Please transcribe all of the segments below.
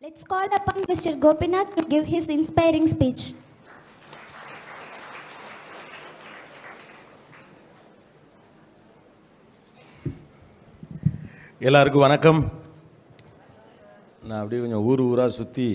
Let's call upon Mr. Gopinath to give his inspiring speech. எல்லாருக்கும் வணக்கம் நான் அப்படியே கொஞ்சம் ஊர் ஊராக சுற்றி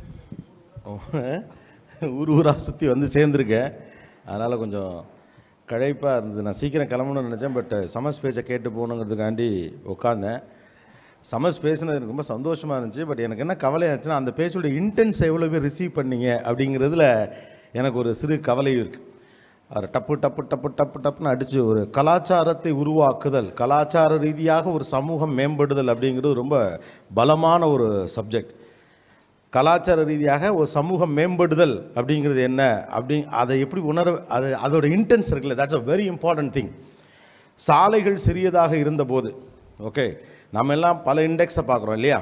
ஊர் ஊராக சுற்றி வந்து சேர்ந்துருக்கேன் அதனால் கொஞ்சம் களைப்பாக இருந்தது நான் சீக்கிரம் கிளம்பணும்னு நினச்சேன் பட் சமஸ் பேச்சை கேட்டு போகணுங்கிறதுக்காண்டி உட்காந்தேன் சமஸ் பேசினது எனக்கு ரொம்ப சந்தோஷமாக இருந்துச்சு பட் எனக்கு என்ன கவலையாக இருந்துச்சுன்னா அந்த பேச்சோட இன்டென்ஸ் எவ்வளோ பேர் ரிசீவ் பண்ணீங்க அப்படிங்கிறதுல எனக்கு ஒரு சிறு கவலையும் இருக்குது அவர் டப்பு டப்பு டப்பு டப்பு டப்புன்னு அடித்து ஒரு கலாச்சாரத்தை உருவாக்குதல் கலாச்சார ரீதியாக ஒரு சமூகம் மேம்படுதல் அப்படிங்கிறது ரொம்ப பலமான ஒரு சப்ஜெக்ட் கலாச்சார ரீதியாக ஒரு சமூகம் மேம்படுதல் அப்படிங்கிறது என்ன அப்படி அதை எப்படி உணர அது அதோட இன்டென்ஸ் இருக்குல்ல that's a very important thing சாலைகள் சிறியதாக இருந்தபோது ஓகே நம்ம எல்லாம் பல இண்டெக்ஸை பார்க்குறோம் இல்லையா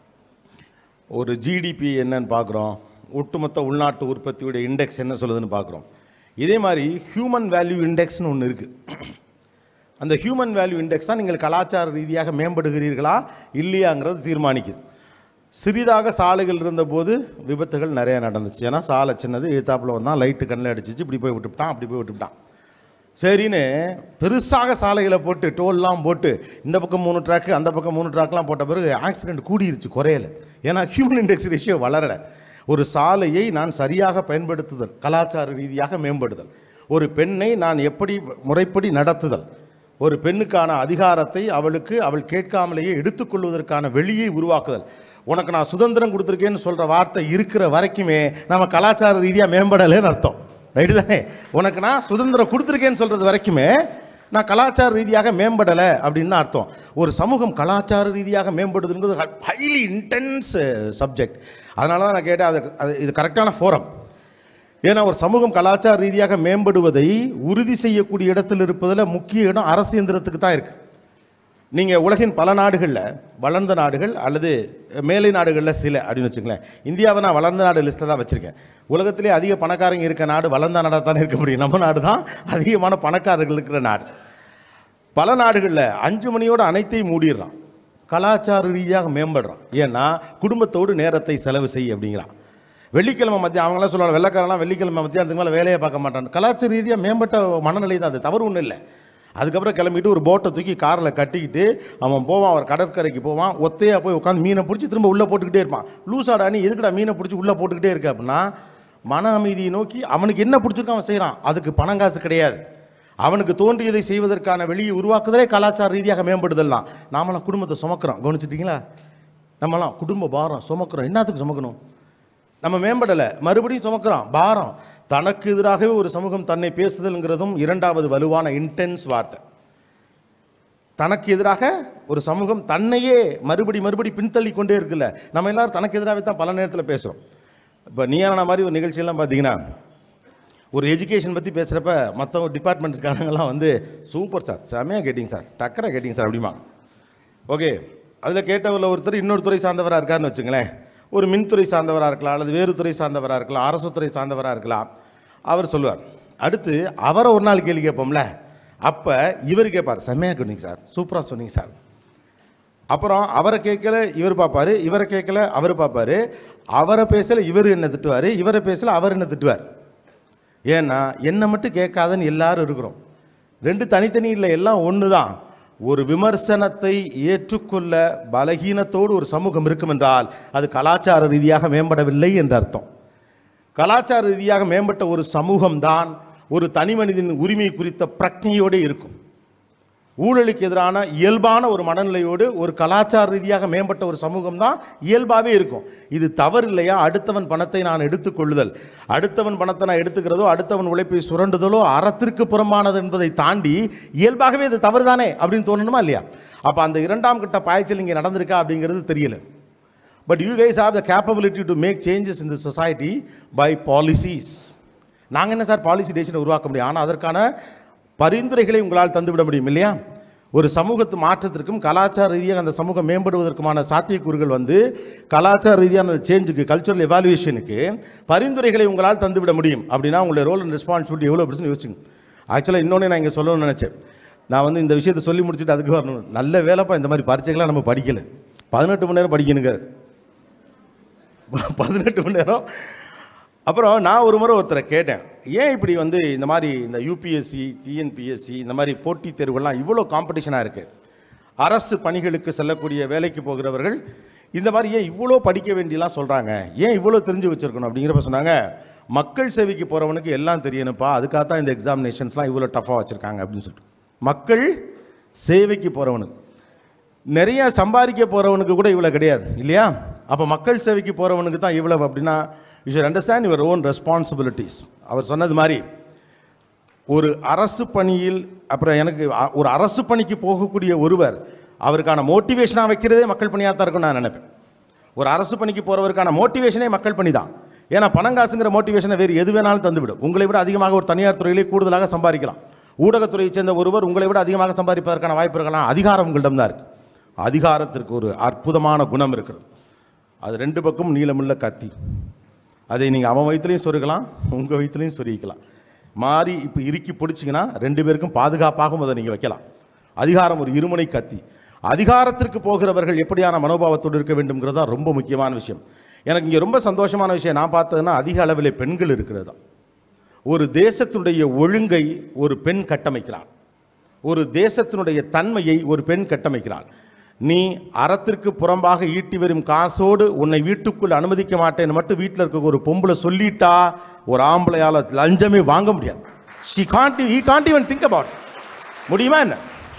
ஒரு ஜிடிபி என்னன்னு பார்க்குறோம் ஒட்டுமொத்த உள்நாட்டு உற்பத்தியுடைய இண்டெக்ஸ் என்ன சொல்லுதுன்னு பார்க்குறோம் இதே மாதிரி ஹியூமன் வேல்யூ இண்டெக்ஸ்னு ஒன்று இருக்குது அந்த ஹியூமன் வேல்யூ இண்டெக்ஸ் தான் நீங்கள் கலாச்சார ரீதியாக மேம்படுகிறீர்களா இல்லையாங்கிறது தீர்மானிக்குது சிறிதாக சாலைகள் இருந்தபோது விபத்துகள் நிறைய நடந்துச்சு ஏன்னா சாலை சின்னது எதிர்த்தாப்புல வந்தான் லைட்டு கண்ணில் அடிச்சிச்சு இப்படி போய் விட்டுவிட்டான் அப்படி போய் விட்டுவிட்டான் சரின்னு பெருசாக சாலைகளை போட்டு டோல்லாம் போட்டு இந்த பக்கம் மூணு ட்ராக்கு அந்த பக்கம் மூணு ட்ராக்லாம் போட்ட பிறகு ஆக்சிடென்ட் கூடிருச்சு குறையல ஏன்னா ஹியூமன் இண்டெக்ஸ் ரேஷியோ வளரல ஒரு சாலையை நான் சரியாக பயன்படுத்துதல் கலாச்சார ரீதியாக மேம்படுதல் ஒரு பெண்ணை நான் எப்படி முறைப்படி நடத்துதல் ஒரு பெண்ணுக்கான அதிகாரத்தை அவளுக்கு அவள் கேட்காமலேயே எடுத்துக்கொள்வதற்கான வெளியை உருவாக்குதல் உனக்கு நான் சுதந்திரம் கொடுத்துருக்கேன்னு சொல்கிற வார்த்தை இருக்கிற வரைக்குமே நம்ம கலாச்சார ரீதியாக மேம்படலைன்னு அர்த்தம் ரைட்டு தானே உனக்கு நான் சுதந்திரம் கொடுத்துருக்கேன்னு சொல்கிறது வரைக்குமே நான் கலாச்சார ரீதியாக மேம்படலை அப்படின்னு தான் அர்த்தம் ஒரு சமூகம் கலாச்சார ரீதியாக மேம்படுதுங்கிறது ஹைலி இன்டென்ஸ் சப்ஜெக்ட் அதனால தான் நான் கேட்டேன் அது அது இது கரெக்டான ஃபோரம் ஏன்னா ஒரு சமூகம் கலாச்சார ரீதியாக மேம்படுவதை உறுதி செய்யக்கூடிய இடத்தில் இருப்பதில் முக்கிய இடம் அரசு இயந்திரத்துக்கு தான் இருக்குது நீங்கள் உலகின் பல நாடுகளில் வளர்ந்த நாடுகள் அல்லது மேலை நாடுகளில் சில அப்படின்னு வச்சுங்களேன் இந்தியாவை நான் வளர்ந்த நாடு லிஸ்ட்டில் தான் வச்சுருக்கேன் உலகத்திலே அதிக பணக்காரங்க இருக்க நாடு வளர்ந்த நாடாக தான் இருக்க முடியும் நம்ம நாடு தான் அதிகமான பணக்காரர்கள் இருக்கிற நாடு பல நாடுகளில் அஞ்சு மணியோட அனைத்தையும் மூடிடுறான் கலாச்சார ரீதியாக மேம்படுறான் ஏன்னா குடும்பத்தோடு நேரத்தை செலவு செய் அப்படிங்கிறான் வெள்ளிக்கிழமை மத்தியம் அவங்களாம் சொல்லுவாங்க வெள்ளக்காரெல்லாம் வெள்ளிக்கிழமை மத்தியம் அதுக்கு மேலே வேலையை பார்க்க மாட்டான் கலாச்சார ரீதியாக மேம்பட்ட மனநிலை தான் அது தவறு ஒன்றும் இல்லை அதுக்கப்புறம் கிளம்பிட்டு ஒரு போட்டை தூக்கி காரில் கட்டிக்கிட்டு அவன் போவான் அவர் கடற்கரைக்கு போவான் ஒத்தையாக போய் உட்காந்து மீனை பிடிச்சி திரும்ப உள்ளே போட்டுக்கிட்டே இருப்பான் லூசாடா நீ எதுக்குடா மீனை பிடிச்சி உள்ளே போட்டுக்கிட்டே இருக்க அப்படின்னா மன அமைதியை நோக்கி அவனுக்கு என்ன பிடிச்சிருக்கோ அவன் செய்கிறான் அதுக்கு பணம் காசு கிடையாது அவனுக்கு தோன்றியதை செய்வதற்கான வெளியை உருவாக்குதலே கலாச்சார ரீதியாக மேம்படுதல் தான் நாமெல்லாம் குடும்பத்தை சுமக்கிறோம் கவனிச்சிட்டிங்களா நம்மலாம் குடும்ப பாரம் சுமக்கிறோம் என்னத்துக்கு சுமக்கணும் நம்ம மேம்படலை மறுபடியும் சுமக்கிறோம் பாரம் தனக்கு எதிராகவே ஒரு சமூகம் தன்னை பேசுதல்ங்கிறதும் இரண்டாவது வலுவான இன்டென்ஸ் வார்த்தை தனக்கு எதிராக ஒரு சமூகம் தன்னையே மறுபடி மறுபடி பின்தள்ளி கொண்டே இருக்குல்ல நம்ம எல்லாரும் தனக்கு எதிராகவே தான் பல நேரத்தில் பேசுகிறோம் இப்போ நீயான மாதிரி ஒரு நிகழ்ச்சியெல்லாம் பார்த்தீங்கன்னா ஒரு எஜுகேஷன் பற்றி பேசுகிறப்ப மற்ற டிபார்ட்மெண்ட்ஸ்காரங்கெல்லாம் வந்து சூப்பர் சார் செமையாக கேட்டிங்க சார் டக்கராக கேட்டிங்க சார் அப்படிமா ஓகே அதில் கேட்டவரில் ஒருத்தர் இன்னொரு துறை சார்ந்தவராக இருக்காருன்னு வச்சுங்களேன் ஒரு மின்துறை சார்ந்தவராக இருக்கலாம் அல்லது வேறு துறை சார்ந்தவராக இருக்கலாம் அரசு துறை சார்ந்தவராக இருக்கலாம் அவர் சொல்லுவார் அடுத்து அவரை ஒரு நாள் கேள்வி கேட்போம்ல அப்போ இவர் கேட்பார் செம்மையாக சொன்னீங்க சார் சூப்பராக சொன்னீங்க சார் அப்புறம் அவரை கேட்கல இவர் பார்ப்பாரு இவரை கேட்கல அவர் பார்ப்பாரு அவரை பேசல இவர் என்ன திட்டுவார் இவரை பேசல அவர் என்ன திட்டுவார் ஏன்னா என்னை மட்டும் கேட்காதன்னு எல்லாரும் இருக்கிறோம் ரெண்டு தனித்தனி இல்லை எல்லாம் ஒன்று தான் ஒரு விமர்சனத்தை ஏற்றுக்கொள்ள பலகீனத்தோடு ஒரு சமூகம் இருக்கும் என்றால் அது கலாச்சார ரீதியாக மேம்படவில்லை என்று அர்த்தம் கலாச்சார ரீதியாக மேம்பட்ட ஒரு சமூகம்தான் ஒரு தனி மனிதனின் உரிமை குறித்த பிரக்ஞையோடு இருக்கும் ஊழலுக்கு எதிரான இயல்பான ஒரு மனநிலையோடு ஒரு கலாச்சார ரீதியாக மேம்பட்ட ஒரு சமூகம் தான் இயல்பாகவே இருக்கும் இது தவறு இல்லையா அடுத்தவன் பணத்தை நான் எடுத்துக்கொள்ளுதல் அடுத்தவன் பணத்தை நான் எடுத்துக்கிறதோ அடுத்தவன் உழைப்பை சுரண்டுதலோ அறத்திற்கு புறமானது என்பதை தாண்டி இயல்பாகவே இது தவறு தானே அப்படின்னு தோணணுமா இல்லையா அப்போ அந்த இரண்டாம் கட்ட பாய்ச்சல் இங்கே நடந்திருக்கா அப்படிங்கிறது தெரியல but you guys have the capability to make changes in the society by policies நாங்கள் என்ன சார் பாலிசி டேஷனை உருவாக்க முடியும் ஆனால் அதற்கான பரிந்துரைகளை உங்களால் தந்துவிட முடியும் இல்லையா ஒரு சமூகத்து மாற்றத்திற்கும் கலாச்சார ரீதியாக அந்த சமூகம் மேம்படுவதற்குமான சாத்தியக்கூறுகள் வந்து கலாச்சார ரீதியான அந்த சேஞ்சுக்கு கல்ச்சுரல் எவாலுவேஷனுக்கு பரிந்துரைகளை உங்களால் தந்துவிட முடியும் அப்படின்னா உங்களுடைய ரோல் அண்ட் ரெஸ்பான்சிபிலிட்டி எவ்வளோ பெருசுன்னு யோசிச்சுங்க ஆக்சுவலாக இன்னொன்று நான் இங்கே சொல்லணும்னு நினச்சேன் நான் வந்து இந்த விஷயத்தை சொல்லி முடிச்சுட்டு அதுக்கு வரணும் நல்ல வேலைப்பா இந்த மாதிரி பரீட்சைகள்லாம் நம்ம படிக்கலை பதினெட்டு மணி நேரம் படிக்கணுங்க பதினெட்டு மணி நேரம் அப்புறம் நான் ஒரு முறை ஒருத்தரை கேட்டேன் ஏன் இப்படி வந்து இந்த மாதிரி இந்த யூபிஎஸ்சி டிஎன்பிஎஸ்சி இந்த மாதிரி போட்டித் தேர்வுகள்லாம் இவ்வளோ காம்படிஷனாக இருக்குது அரசு பணிகளுக்கு செல்லக்கூடிய வேலைக்கு போகிறவர்கள் இந்த மாதிரி ஏன் இவ்வளோ படிக்க வேண்டியலாம் சொல்கிறாங்க ஏன் இவ்வளோ தெரிஞ்சு வச்சுருக்கணும் அப்படிங்கிறப்ப சொன்னாங்க மக்கள் சேவைக்கு போகிறவனுக்கு எல்லாம் தெரியணும்ப்பா அதுக்காக தான் இந்த எக்ஸாமினேஷன்ஸ்லாம் இவ்வளோ டஃப்பாக வச்சுருக்காங்க அப்படின்னு சொல்லிட்டு மக்கள் சேவைக்கு போகிறவனுக்கு நிறைய சம்பாதிக்க போகிறவனுக்கு கூட இவ்வளோ கிடையாது இல்லையா அப்போ மக்கள் சேவைக்கு போகிறவனுக்கு தான் இவ்வளவு அப்படின்னா you should understand your own responsibilities அவர் சொன்னது மாதிரி ஒரு அரசு பணியில் அப்புறம் எனக்கு அ- ஒரு அரசு பணிக்கு போகக்கூடிய ஒருவர் அவருக்கான மோட்டிவேஷனாக வைக்கிறதே மக்கள் பணியாக தான் இருக்கும்னு நான் நினைப்பேன் ஒரு அரசு பணிக்கு போகிறவருக்கான மோட்டிவேஷனே மக்கள் பணி தான் ஏன்னா பணம் காசுங்கிற மோட்டிவேஷனை வேறு எது வேணாலும் தந்துவிடும் உங்களை விட அதிகமாக ஒரு தனியார் துறையிலே கூடுதலாக சம்பாதிக்கலாம் ஊடகத்துறையைச் சேர்ந்த ஒருவர் உங்களை விட அதிகமாக சம்பாதிப்பதற்கான வாய்ப்பு இருக்கலாம் அதிகாரம் உங்களிடம் தான் இருக்குது அதிகாரத்திற்கு ஒரு அற்புதமான குணம் இருக்கிறது அது ரெண்டு பக்கம் நீளமுள்ள கத்தி அதை நீங்கள் அவன் வயிற்றுலையும் சொருகலாம் உங்கள் வயிற்றுலையும் சொருகிக்கலாம் மாறி இப்போ இறுக்கி பிடிச்சிங்கன்னா ரெண்டு பேருக்கும் பாதுகாப்பாகவும் அதை நீங்கள் வைக்கலாம் அதிகாரம் ஒரு இருமுனை கத்தி அதிகாரத்திற்கு போகிறவர்கள் எப்படியான மனோபாவத்தோடு இருக்க வேண்டும்ங்கிறது தான் ரொம்ப முக்கியமான விஷயம் எனக்கு இங்கே ரொம்ப சந்தோஷமான விஷயம் நான் பார்த்ததுன்னா அதிக அளவில் பெண்கள் இருக்கிறது தான் ஒரு தேசத்தினுடைய ஒழுங்கை ஒரு பெண் கட்டமைக்கிறாள் ஒரு தேசத்தினுடைய தன்மையை ஒரு பெண் கட்டமைக்கிறாள் நீ அறத்திற்கு புறம்பாக ஈட்டி வரும் காசோடு உன்னை வீட்டுக்குள் அனுமதிக்க மாட்டேன்னு மட்டும் வீட்டில் இருக்க ஒரு பொம்பளை சொல்லிட்டா ஒரு ஆம்பளையால் லஞ்சமே வாங்க முடியாது ஷி காண்ட் ஈ காண்ட் ஈவன் திங்க் அபவுட் முடியுமா என்ன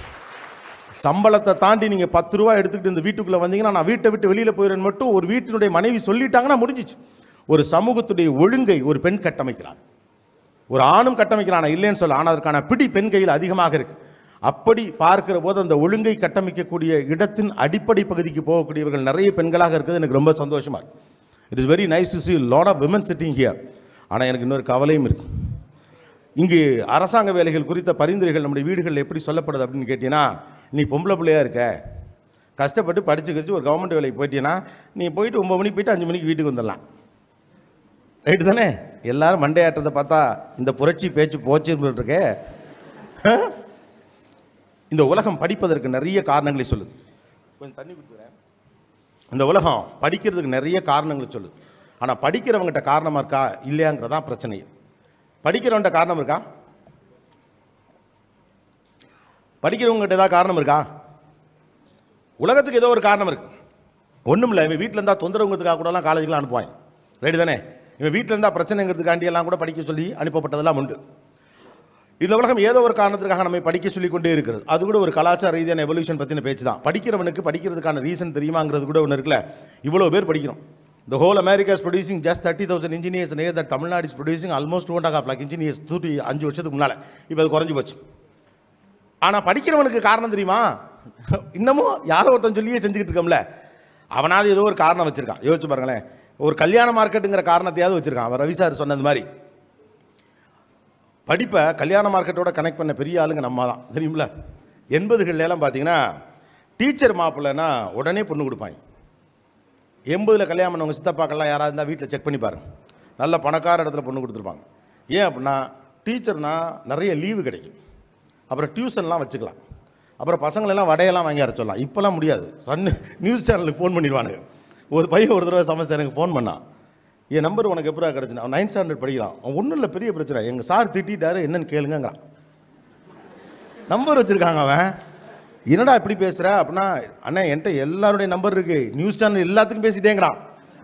சம்பளத்தை தாண்டி நீங்கள் பத்து ரூபா எடுத்துக்கிட்டு இந்த வீட்டுக்குள்ளே வந்தீங்கன்னா நான் வீட்டை விட்டு வெளியில் போயிடுறேன்னு மட்டும் ஒரு வீட்டினுடைய மனைவி சொல்லிட்டாங்கன்னா முடிஞ்சிச்சு ஒரு சமூகத்துடைய ஒழுங்கை ஒரு பெண் கட்டமைக்கிறாள் ஒரு ஆணும் கட்டமைக்கிறான் இல்லைன்னு சொல்ல ஆனால் அதற்கான பிடி பெண் கையில் அதிகமாக இருக்கு அப்படி பார்க்கிற போது அந்த ஒழுங்கை கட்டமைக்கக்கூடிய இடத்தின் அடிப்படை பகுதிக்கு போகக்கூடியவர்கள் நிறைய பெண்களாக இருக்கிறது எனக்கு ரொம்ப சந்தோஷமா இருக்கு it is very nice to see lot of women sitting here ஆனால் எனக்கு இன்னொரு கவலையும் இருக்கு இங்கு அரசாங்க வேலைகள் குறித்த பரிந்துரைகள் நம்முடைய வீடுகளில் எப்படி சொல்லப்படுது அப்படின்னு கேட்டீங்கன்னா நீ பொம்பளை பிள்ளையா இருக்க கஷ்டப்பட்டு படிச்சு கழிச்சு ஒரு கவர்மெண்ட் வேலைக்கு போயிட்டீங்கன்னா நீ போயிட்டு ஒம்பது மணிக்கு போயிட்டு அஞ்சு மணிக்கு வீட்டுக்கு வந்துடலாம் ரைட்டு தானே எல்லாரும் மண்டையாட்டத்தை பார்த்தா இந்த புரட்சி பேச்சு போச்சுன்னு இருக்கே இந்த உலகம் படிப்பதற்கு நிறைய காரணங்களை சொல்லுது கொஞ்சம் தண்ணி குடிச்சுக்கிறேன் இந்த உலகம் படிக்கிறதுக்கு நிறைய காரணங்களை சொல்லுது ஆனால் படிக்கிறவங்ககிட்ட காரணமாக இருக்கா இல்லையாங்கிறதான் பிரச்சனை படிக்கிறவன்கிட்ட காரணம் இருக்கா படிக்கிறவங்ககிட்ட ஏதாவது காரணம் இருக்கா உலகத்துக்கு ஏதோ ஒரு காரணம் இருக்கு ஒன்றும் இல்லை இவன் வீட்டில் இருந்தால் தொந்தரவுங்கிறதுக்காக கூடலாம் காலேஜுக்குலாம் அனுப்புவாங்க ரைட்டு தானே இவன் வீட்டில் இருந்தால் பிரச்சனைங்கிறதுக்காண்டி எல்லாம் கூட படிக்க சொல்லி அனுப்பப்பட்டதெல்லாம் உண்டு இந்த உலகம் ஏதோ ஒரு காரணத்திற்காக நம்மை படிக்க சொல்லி கொண்டே இருக்கிறது அது கூட ஒரு கலாச்சார ரீதியான எவல்யூஷன் பற்றின பேச்சு தான் படிக்கிறவனுக்கு படிக்கிறதுக்கான ரீசன் தெரியுமாங்கிறது கூட ஒன்று இருக்குல்ல இவ்வளோ பேர் படிக்கிறோம் The whole America is producing just 30,000 engineers and here that Tamil Nadu is producing almost two and a half lakh engineers தூட்டி அஞ்சு வருஷத்துக்கு முன்னால் இப்போ அது குறைஞ்சி போச்சு ஆனால் படிக்கிறவனுக்கு காரணம் தெரியுமா இன்னமும் யாரோ ஒருத்தன் சொல்லியே செஞ்சுக்கிட்டு இருக்கோம்ல அவனாவது ஏதோ ஒரு காரணம் வச்சிருக்கான் யோசிச்சு பாருங்களேன் ஒரு கல்யாண மார்க்கெட்டுங்கிற காரணத்தையாவது வச்சிருக்கான் அவன் ரவி சார் சொன்னது மாதிரி படிப்பை கல்யாண மார்க்கெட்டோட கனெக்ட் பண்ண பெரிய ஆளுங்க நம்ம தான் தெரியுமில்ல எண்பதுகள்ல எல்லாம் பார்த்தீங்கன்னா டீச்சர் மாப்பிள்ளைன்னா உடனே பொண்ணு கொடுப்பாங்க எண்பதில் கல்யாணம் பண்ணவங்க சித்தப்பாக்கெல்லாம் யாராவது இருந்தால் வீட்டில் செக் பண்ணி பாருங்க நல்ல பணக்கார இடத்துல பொண்ணு கொடுத்துருப்பாங்க ஏன் அப்படின்னா டீச்சர்னா நிறைய லீவு கிடைக்கும் அப்புறம் டியூஷன்லாம் வச்சுக்கலாம் அப்புறம் பசங்களெல்லாம் வடையெல்லாம் வாங்கி வர சொல்லலாம் இப்போல்லாம் முடியாது சன் நியூஸ் சேனலுக்கு ஃபோன் பண்ணிடுவானுங்க ஒரு பையன் ஒரு தடவை சமைச்சு எனக்கு ஃபோன் பண்ணான் என் நம்பர் உனக்கு எப்படா கிடச்சுனா அவன் நைன்த் ஸ்டாண்டர்ட் படிக்கிறான் அவன் ஒன்றும் இல்லை பெரிய பிரச்சனை எங்கள் சார் திட்டிட்டாரு என்னன்னு கேளுங்கங்கிறான் நம்பர் வச்சுருக்காங்க அவன் என்னடா இப்படி பேசுகிற அப்படின்னா அண்ணா என்கிட்ட எல்லாருடைய நம்பர் இருக்கு நியூஸ் சேனல் எல்லாத்துக்கும் பேசிட்டேங்கிறான்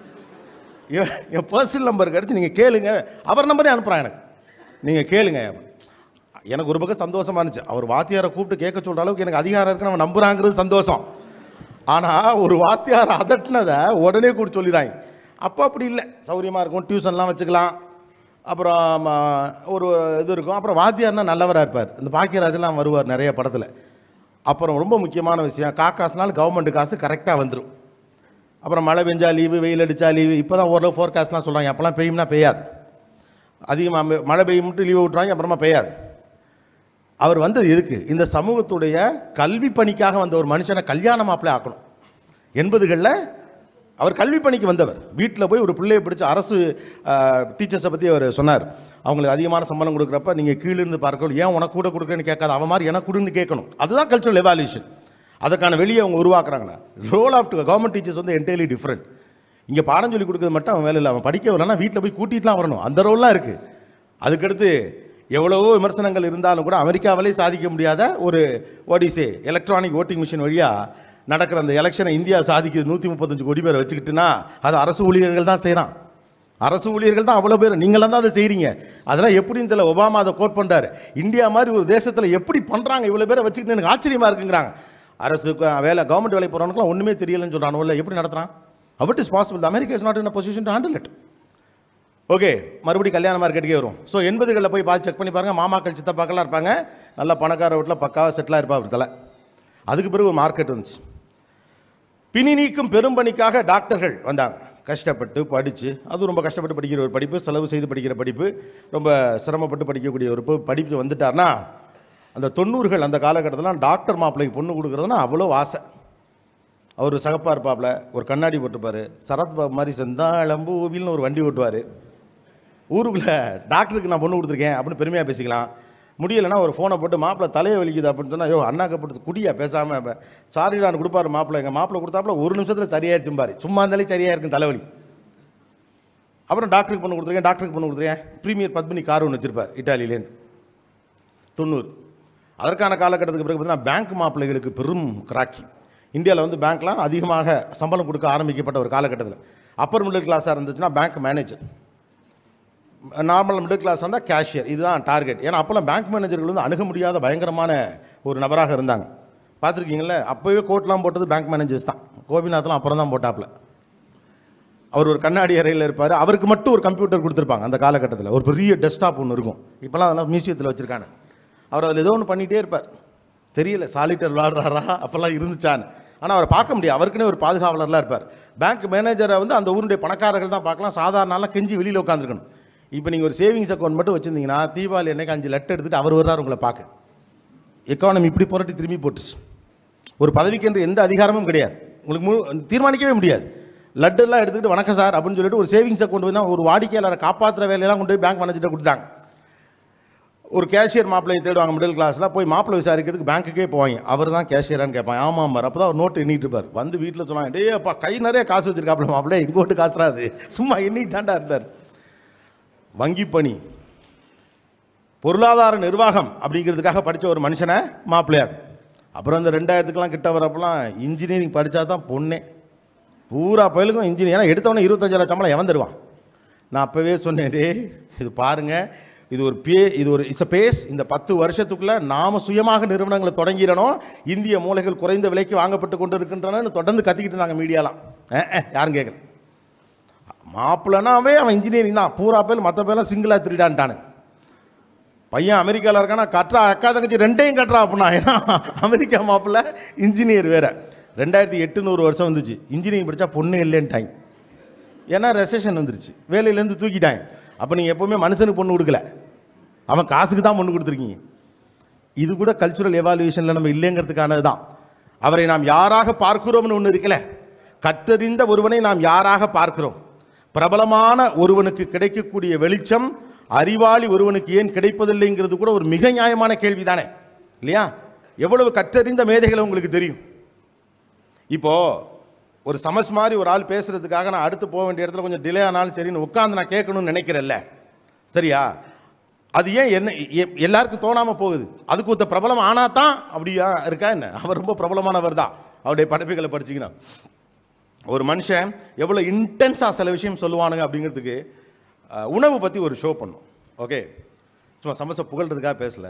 என் என் பர்சனல் நம்பர் கிடச்சி நீங்கள் கேளுங்க அவர் நம்பரே அனுப்புகிறான் எனக்கு நீங்கள் கேளுங்க எனக்கு ஒரு பக்கம் சந்தோஷமா இருந்துச்சு அவர் வாத்தியாரை கூப்பிட்டு கேட்க சொல்கிற அளவுக்கு எனக்கு அதிகாரம் இருக்குன்னு அவன் நம்புறாங்கிறது சந்தோஷம் ஆனால் ஒரு வாத்தியார் அதட்டினதை உடனே கூட சொல்லிடுறாங்க அப்போ அப்படி இல்லை சௌரியமாக இருக்கும் டியூஷன்லாம் வச்சுக்கலாம் அப்புறம் ஆ, ஒரு இது இருக்கும் அப்புறம் வாத்தியார்னா நல்லவராக இருப்பார் இந்த பாக்கியராஜெல்லாம் வருவார் நிறைய படத்தில் அப்புறம் ரொம்ப முக்கியமான விஷயம் காக்காசுனாலும் கவர்மெண்ட் காசு கரெக்டாக வந்துடும் அப்புறம் மழை பெஞ்சா லீவு வெயில் அடிச்சா லீவு இப்போ தான் ஓரளவு ஃபோர்காஸ்ட்லாம் சொல்கிறாங்க அப்போல்லாம் பெய்யும்னா பெய்யாது அதிகமாக மழை பெய்யும் மட்டும் லீவு விட்றாங்க அப்புறமா பெய்யாது அவர் வந்தது எதுக்கு இந்த சமூகத்துடைய கல்வி பணிக்காக வந்த ஒரு மனுஷனை கல்யாண மாப்பிள்ளை ஆக்கணும் எண்பதுகளில் அவர் கல்வி பணிக்கு வந்தவர் வீட்டில் போய் ஒரு பிள்ளையை பிடிச்ச அரசு டீச்சர்ஸை பற்றி அவர் சொன்னார் அவங்களுக்கு அதிகமான சம்பளம் கொடுக்குறப்ப நீங்கள் கீழிருந்து பார்க்கணும் ஏன் உனக்கு கூட கொடுக்குறேன்னு கேட்காத அவன் மாதிரி எனக்கு கொடுன்னு கேட்கணும் அதுதான் கல்ச்சுரல் எவால்யூஷன் அதற்கான வெளியே அவங்க உருவாக்குறாங்களா ரோல் ஆஃப் கவர்மெண்ட் டீச்சர்ஸ் வந்து என்டையர்லி டிஃப்ரெண்ட் இங்கே பாடம் சொல்லி கொடுக்கறது மட்டும் அவன் வேலை இல்லை அவன் படிக்க வரலன்னா வீட்டில் போய் கூட்டிகிட்டுலாம் வரணும் அந்த ரோல்லாம் இருக்குது அதுக்கடுத்து எவ்வளவோ விமர்சனங்கள் இருந்தாலும் கூட அமெரிக்காவிலே சாதிக்க முடியாத ஒரு ஓடிசே எலக்ட்ரானிக் ஓட்டிங் மிஷின் வழியாக நடக்கிற அந்த எலெக்ஷனை இந்தியா சாதிக்குது நூற்றி முப்பத்தஞ்சு கோடி பேரை வச்சுக்கிட்டுனா அது அரசு ஊழியர்கள் தான் செய்கிறான் அரசு ஊழியர்கள் தான் அவ்வளோ பேர் நீங்களாம் தான் அதை செய்கிறீங்க அதெல்லாம் எப்படின்னு தெரியல ஒபாமா அதை கோட் பண்ணுறாரு இந்தியா மாதிரி ஒரு தேசத்தில் எப்படி பண்ணுறாங்க இவ்வளோ பேரை வச்சுக்கிட்டு எனக்கு ஆச்சரியமாக இருக்குங்கிறாங்க அரசு க- வேலை கவர்மெண்ட் வேலை போகிறவனுக்குலாம் ஒன்றுமே தெரியலன்னு சொல்கிறானோ இல்லை எப்படி நடத்துகிறான் what is possible America is not in position to handle it okay மறுபடியும் கல்யாண மார்க்கெட்டுக்கே வரும் ஸோ எண்பதுகளில் போய் பார்த்து செக் பண்ணி பாருங்கள் மாமாக்கள் சித்தப்பாக்கெல்லாம் இருப்பாங்க நல்லா பணக்கார வீட்டில் பக்காவாக செட்டிலாக இருப்பா அவர் தலை அதுக்கு பிறகு ஒரு மார்க்கெட் வந்துச்சு பிணி நீக்கும் பெரும்பணிக்காக டாக்டர்கள் வந்தாங்க கஷ்டப்பட்டு படித்து அது ரொம்ப கஷ்டப்பட்டு படிக்கிற ஒரு படிப்பு செலவு செய்து படிக்கிற படிப்பு ரொம்ப சிரமப்பட்டு படிக்கக்கூடிய ஒரு பு- படிப்பு வந்துட்டார்னா அந்த தொண்ணூறுகள் அந்த காலகட்டத்தில் டாக்டர் மாப்பிள்ளைக்கு பொண்ணு கொடுக்குறதுனா அவ்வளோ ஆசை அவர் சகப்பா இருப்பாப்புல ஒரு கண்ணாடி போட்டிருப்பாரு சரத்பாபு மாதிரி செந்தாளம்பூவில்னு ஒரு வண்டி ஓட்டுவார் ஊருக்குள்ளே டாக்டருக்கு நான் பொண்ணு கொடுத்துருக்கேன் அப்படின்னு பெருமையாக பேசிக்கலாம் முடியலைன்னா ஒரு ஃபோனை போட்டு மாப்பிள்ளை தலையை வலிக்குது அப்படின்னு சொன்னால் ஐயோ அண்ணாக்க போட்டு குடியா பேசாமல் சாரி நான் கொடுப்பாரு மாப்பிள்ளை எங்கள் மாப்பிள்ளை கொடுத்தாப்புல ஒரு நிமிஷத்தில் சரியாயிருச்சும்பாரு சும்மா இருந்தாலே சரியாக இருக்கும் தலைவலி அப்புறம் டாக்டருக்கு பொண்ணு கொடுத்துருக்கேன் டாக்டருக்கு பொண்ணு கொடுத்துருக்கேன் ப்ரீமியர் பத்மினி கார் ஒன்று வச்சிருப்பார் இட்டாலியிலேருந்து தொண்ணூறு அதற்கான காலகட்டத்துக்கு பிறகு பார்த்தீங்கன்னா பேங்க் மாப்பிள்ளைகளுக்கு பெரும் கிராக்கி இந்தியாவில் வந்து பேங்க்லாம் அதிகமாக சம்பளம் கொடுக்க ஆரம்பிக்கப்பட்ட ஒரு காலகட்டத்தில் அப்பர் மிடில் கிளாஸாக இருந்துச்சுன்னா bank manager normal middle class இருந்தால் கேஷியர் இதுதான் டார்கெட் ஏன்னா அப்போல்லாம் பேங்க் மேனேஜர்கள் வந்து அணுக முடியாத பயங்கரமான ஒரு நபராக இருந்தாங்க பார்த்துருக்கீங்களே அப்போவே கோட்லாம் போட்டது பேங்க் மேனேஜர்ஸ் தான் கோபிநாத்லாம் அப்புறம் தான் போட்டாப்புல அவர் ஒரு கண்ணாடி அறையில் இருப்பார் அவருக்கு மட்டும் ஒரு கம்ப்யூட்டர் கொடுத்துருப்பாங்க அந்த காலகட்டத்தில் ஒரு பெரிய டெஸ்க்டாப் ஒன்று இருக்கும் இப்போலாம் அதெல்லாம் மியூசியத்தில் வச்சுருக்காங்க அவர் அதில் ஏதோ ஒன்று பண்ணிகிட்டே இருப்பார் தெரியல சாலிட்டர் விளாடுறாரா அப்போல்லாம் இருந்துச்சான்னு ஆனால் அவரை பார்க்க முடியாது அவருக்குன்னே ஒரு பாதுகாவலர்லாம் இருப்பார் பேங்க் மேனேஜரை வந்து அந்த ஊருடைய பணக்காரர்கள் தான் பார்க்கலாம் சாதாரண நாள்லாம் கெஞ்சி வெளியில் உட்காந்துருக்கணும் இப்போ நீங்கள் ஒரு சேவிங்ஸ் அக்கௌண்ட் மட்டும் வச்சுருந்தீங்கன்னா தீபாவளி அன்னைக்கு அஞ்சு லெட்டர் எடுத்துகிட்டு அவர் வர்றாரு உங்களை பார்க்க எக்கானமி இப்படி புரட்டி திரும்பி போட்டுச்சு ஒரு பதவிக்கென்று எந்த அதிகாரமும் கிடையாது உங்களுக்கு மு தீர்மானிக்கவே முடியாது லட்டெல்லாம் எடுத்துக்கிட்டு வணக்கம் சார் அப்படின்னு சொல்லிட்டு ஒரு சேவிங்ஸ் அக்கௌண்ட் வேணா ஒரு வாடிக்கையாளரை காப்பாற்றுற வேலையெல்லாம் கொண்டு போய் பேங்க் மேனேஜர்கிட்ட கொடுத்தாங்க ஒரு கேஷியர் மாப்பிள்ளையை தேடுவாங்க மிடில் கிளாஸில் போய் மாப்பிள்ளை விசாரிக்கிறதுக்கு பேங்க்குக்கே போவாங்க அவர் தான் கேஷியரான்னு கேட்பாங்க ஆமாம் அப்போ தான் ஒரு நோட்டு எண்ணிட்டு இருப்பார் வந்து வீட்டில் சொன்னாங்க டேய் அப்பா கை நிறைய காசு வச்சிருக்காப்புல மாப்பிள்ளை எங்கோட்டு காசுறாது சும்மா எண்ணிட்டு தாண்டா இருந்தார் வங்கி பணி பொருளாதார நிர்வாகம் அப்படிங்கிறதுக்காக படித்த ஒரு மனுஷனை மாப்பிள்ளையார் அப்புறம் இந்த ரெண்டாயிரத்துக்கெல்லாம் கிட்ட வரப்பெல்லாம் இன்ஜினியரிங் படித்தா தான் பொண்ணே பூரா பயலுக்கும் இன்ஜினியர் ஏன்னா எடுத்தவொடனே இருபத்தஞ்சாயிரம் சம்பளம் எவன் தருவான் நான் அப்போவே சொன்னேன் டே இது பாருங்கள் இது ஒரு பே இது ஒரு இட்ஸ் பேஸ் இந்த பத்து வருஷத்துக்குள்ளே நாம் சுயமாக நிறுவனங்களை தொடங்கிடணும் இந்திய மூலைகள் குறைந்த விலைக்கு வாங்கப்பட்டு கொண்டு இருக்கின்றனன்னு தொடர்ந்து கத்திக்கிட்டு இருந்தாங்க மீடியாலாம் அஹ், அஹ், யாரும் கேட்கல மாப்பிள்ளனாவே அவன் இன்ஜினியரிங் தான் பூரா பேர் மற்ற பேர்லாம் சிங்கிளாக திருடான்ட்டானு பையன் அமெரிக்காவில் இருக்கானா கட்டுறா அக்கா தங்கச்சி ரெண்டையும் கட்டுறா அப்படின்னா ஏன்னா அமெரிக்கா மாப்பிள்ளை இன்ஜினியர் வேற ரெண்டாயிரத்தி எட்டுநூறு வருஷம் வந்துச்சு இன்ஜினியரிங் படித்தா பொண்ணு இல்லைன்ட்டாங்க ஏன்னா ரெசெஷன் வந்துருச்சு வேலையிலேருந்து தூக்கிட்டாங்க அப்போ நீங்கள் எப்போவுமே மனுஷனுக்கு பொண்ணு கொடுக்கல அவன் காசுக்கு தான் பொண்ணு கொடுத்துருக்கீங்க இது கூட கல்ச்சுரல் எவாலுவேஷனில் நம்ம இல்லைங்கிறதுக்கானது தான் அவரை நாம் யாராக பார்க்கிறோம்னு ஒன்று இருக்கல கற்றறிந்த ஒருவனை நாம் யாராக பார்க்கிறோம் பிரபலமான ஒருவனுக்கு கிடைக்கக்கூடிய வெளிச்சம் அறிவாளி ஒருவனுக்கு ஏன் கிடைப்பதில்லைங்கிறது கூட ஒரு மிக நியாயமான கேள்வி தானே இல்லையா எவ்வளவு கற்றறிந்த மேதைகளை உங்களுக்கு தெரியும் இப்போ ஒரு சமஸ் மாதிரி ஒரு ஆள் பேசுறதுக்காக நான் அடுத்து போக வேண்டிய இடத்துல கொஞ்சம் டிலே ஆனாலும் சரின்னு உட்காந்து நான் கேட்கணும்னு நினைக்கிறேன்ல சரியா அது ஏன் என்ன எ- எல்லாருக்கும் தோணாம போகுது அதுக்கு ஒருத்த பிரபலம் ஆனா தான் அப்படியா இருக்கா என்ன அவர் ரொம்ப பிரபலமானவர் தான் அவருடைய படைப்புகளை படிச்சீங்கன்னா ஒரு மனுஷன் எவ்வளோ இன்டென்ஸாக சில விஷயம் சொல்லுவானுங்க அப்படிங்கிறதுக்கு அஹ், உணவு பற்றி ஒரு ஷோ பண்ணோம் ஓகே சும்மா சமோசா புகழ்றதுக்காக பேசல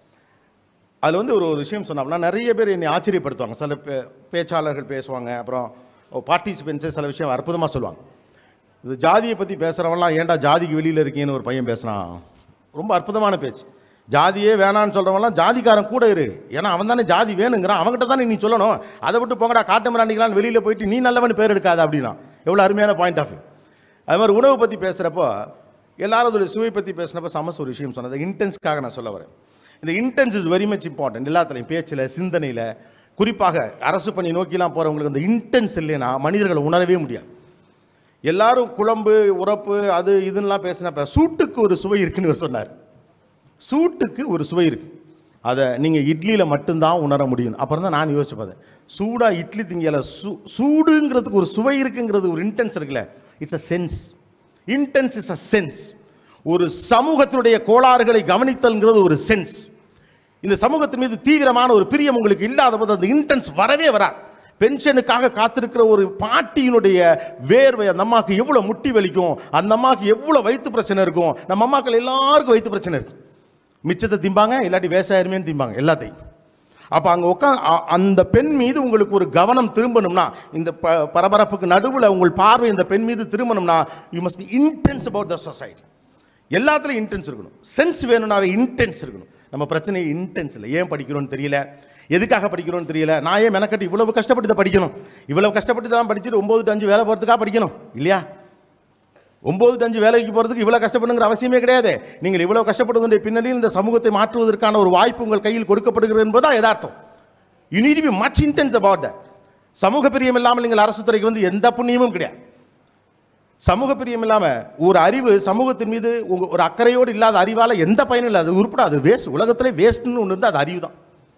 அதில் வந்து ஒரு ஒரு விஷயம் சொன்னோம்னா நிறைய பேர் என்னை ஆச்சரியப்படுத்துவாங்க சில பே பேச்சாளர்கள் பேசுவாங்க அப்புறம் பார்ட்டிசிபென்ட்ஸு சில விஷயம் அற்புதமாக சொல்லுவாங்க இது ஜாதியை பற்றி பேசுகிறவன்லாம் ஏன்டா ஜாதிக்கு வெளியில் இருக்கீங்கன்னு ஒரு பையன் பேசுனான் ரொம்ப அற்புதமான பேச்சு ஜாதியே வேணான்னு சொல்கிறவன்லாம் ஜாதிக்காரன் கூட இரு ஏன்னா அவன் தானே ஜாதி வேணுங்கிறான் அவன்கிட்ட தானே நீ சொல்லணும் அதை விட்டு போங்கடா காட்டமிராண்டிக்கலான்னு வெளியில் போயிட்டு நீ நல்லவன் பேர் எடுக்காத அப்படின்னா எவ்வளோ அருமையான பாயிண்ட் ஆஃப் வியூ அது மாதிரி உணவு பற்றி பேசுகிறப்போ எல்லாரும் அதோட சுவை பற்றி பேசுனப்போ சமஸ் ஒரு விஷயம் சொன்னது இன்டென்ஸ்க்காக நான் சொல்ல வரேன் இந்த intense is very much important எல்லாத்துலையும் பேச்சில் சிந்தனையில் குறிப்பாக அரசு பணி நோக்கிலாம் போகிறவங்களுக்கு அந்த இன்டென்ஸ் இல்லைன்னா மனிதர்களை உணரவே முடியாது எல்லாரும் குழம்பு உரப்பு அது இதுன்னெலாம் பேசினப்ப சூட்டுக்கு ஒரு சுவை இருக்குன்னு இவர் சொன்னார் சூட்டுக்கு ஒரு சுவை இருக்கு அதை நீங்கள் இட்லியில் மட்டும்தான் உணர முடியும் அப்புறம் தான் நான் யோசிச்சு பார்த்தேன் சூடாக இட்லி திங்கல சூ சூடுங்கிறதுக்கு ஒரு சுவை இருக்குங்கிறது ஒரு இன்டென்ஸ் இருக்குல்ல it's a sense intense is a sense ஒரு சமூகத்தினுடைய கோளாறுகளை கவனித்தல்ங்கிறது ஒரு சென்ஸ் இந்த சமூகத்தின் மீது தீவிரமான ஒரு பிரியம் உங்களுக்கு இல்லாத போது அந்த இன்டென்ஸ் வரவே வராது பென்ஷனுக்காக காத்திருக்கிற ஒரு பாட்டியினுடைய வேர்வை அந்த அம்மாவுக்கு எவ்வளோ முட்டி வலிக்கும் அந்த அம்மாவுக்கு எவ்வளோ வயிற்று பிரச்சனை இருக்கும் நம்ம அம்மாக்கள் எல்லாருக்கும் வயிற்று பிரச்சனை இருக்கும் மிச்சத்தை திம்பாங்க இல்லாட்டி வேசாயிருமேன்னு திம்பாங்க எல்லாத்தையும் அப்போ அங்கே உட்கா அ- அந்த பெண் மீது உங்களுக்கு ஒரு கவனம் திரும்பணும்னா இந்த ப பரபரப்புக்கு நடுவில் உங்கள் பார்வை இந்த பெண் மீது திரும்பணும்னா you must be intense about the society எல்லாத்துலையும் இன்டென்ஸ் இருக்கணும் சென்ஸ் வேணும்னாவே இன்டென்ஸ் இருக்கணும் நம்ம பிரச்சனை இன்டென்ஸ் இல்லை ஏன் படிக்கிறோம்னு தெரியல எதுக்காக படிக்கிறோம்னு தெரியல நான் ஏன் மெனக்கட்டு இவ்வளவு கஷ்டப்பட்டு இதை படிக்கணும் இவ்வளவு கஷ்டப்பட்டு தான் படிச்சுட்டு ஒம்பது டு அஞ்சு வேலை போகிறதுக்காக படிக்கணும் இல்லையா ஒம்பது டு அஞ்சு வேலைக்கு போகிறதுக்கு இவ்வளோ கஷ்டப்படுங்கிற அவசியமே கிடையாது நீங்கள் இவ்வளோ கஷ்டப்படுவதனுடைய பின்னணியில் இந்த சமூகத்தை மாற்றுவதற்கான ஒரு வாய்ப்பு உங்கள் கையில் கொடுக்கப்படுகிறது என்பதுதான் யதார்த்தம் you need be much intense about that சமூக பிரியம் இல்லாமல் நீங்கள் அரசு துறைக்கு வந்து எந்த புண்ணியமும் கிடையாது சமூக பிரியம் இல்லாமல் ஒரு அறிவு சமூகத்தின் மீது உங்க ஒரு அக்கறையோடு இல்லாத அறிவால் எந்த பயனும் இல்லை அது உருப்பட அது வேஸ்ட் உலகத்திலே வேஸ்ட்னு ஒன்று இருந்தால் அது அறிவு தான்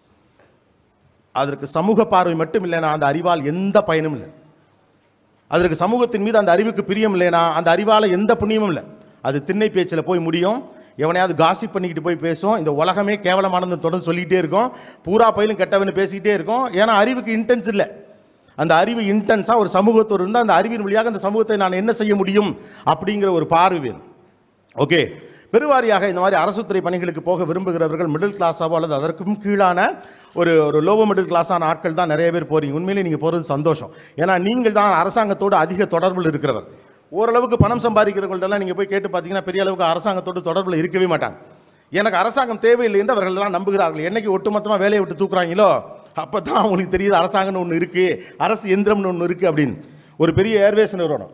அதற்கு சமூக பார்வை மட்டும் இல்லைனா அந்த அறிவால் எந்த பயனும் இல்லை அதற்கு சமூகத்தின் மீது அந்த அறிவுக்கு பிரியம் இல்லைனா அந்த அறிவால் எந்த புண்ணியமும் இல்லை அது திண்ணை பேச்சில் போய் முடியும் எவனையாவது காசிப் பண்ணிக்கிட்டு போய் பேசும் இந்த உலகமே கேவலமானது தொடர்ந்து சொல்லிக்கிட்டே இருக்கும் பூரா பயிலும் கெட்டவன்னு பேசிக்கிட்டே இருக்கும் ஏன்னா அறிவுக்கு இன்டென்ஸ் இல்லை அந்த அறிவு இன்டென்ஸாக ஒரு சமூகத்தோடு இருந்தால் அந்த அறிவின் வழியாக அந்த சமூகத்தை நான் என்ன செய்ய முடியும் அப்படிங்கிற ஒரு பார்வை வேணும் ஓகே பெருவாரியாக இந்த மாதிரி அரசு துறை பணிகளுக்கு போக விரும்புகிறவர்கள் மிடில் கிளாஸாவோ அல்லது அதற்கும் கீழான ஒரு ஒரு லோவோ மிடில் கிளாஸான ஆட்கள் தான் நிறைய பேர் போறீங்க உண்மையிலே நீங்கள் போகிறது சந்தோஷம் ஏன்னா நீங்கள் தான் அரசாங்கத்தோடு அதிக தொடர்பில் இருக்கிறவர் ஓரளவுக்கு பணம் சம்பாதிக்கிறவங்கள்ட்டெல்லாம் நீங்கள் போய் கேட்டு பார்த்தீங்கன்னா பெரிய அளவுக்கு அரசாங்கத்தோடு தொடர்பில் இருக்கவே மாட்டாங்க எனக்கு அரசாங்கம் தேவையில்லை என்று அவர்கள் எல்லாம் நம்புகிறார்கள் என்னைக்கு ஒட்டுமொத்தமாக வேலையை விட்டு தூக்குறாங்களோ அப்போ தான் அவங்களுக்கு தெரியுது அரசாங்கம்னு ஒன்று இருக்குது அரசு எந்திரம்னு ஒன்று இருக்குது அப்படின்னு ஒரு பெரிய ஏர்வேஸ் நிறுவனம்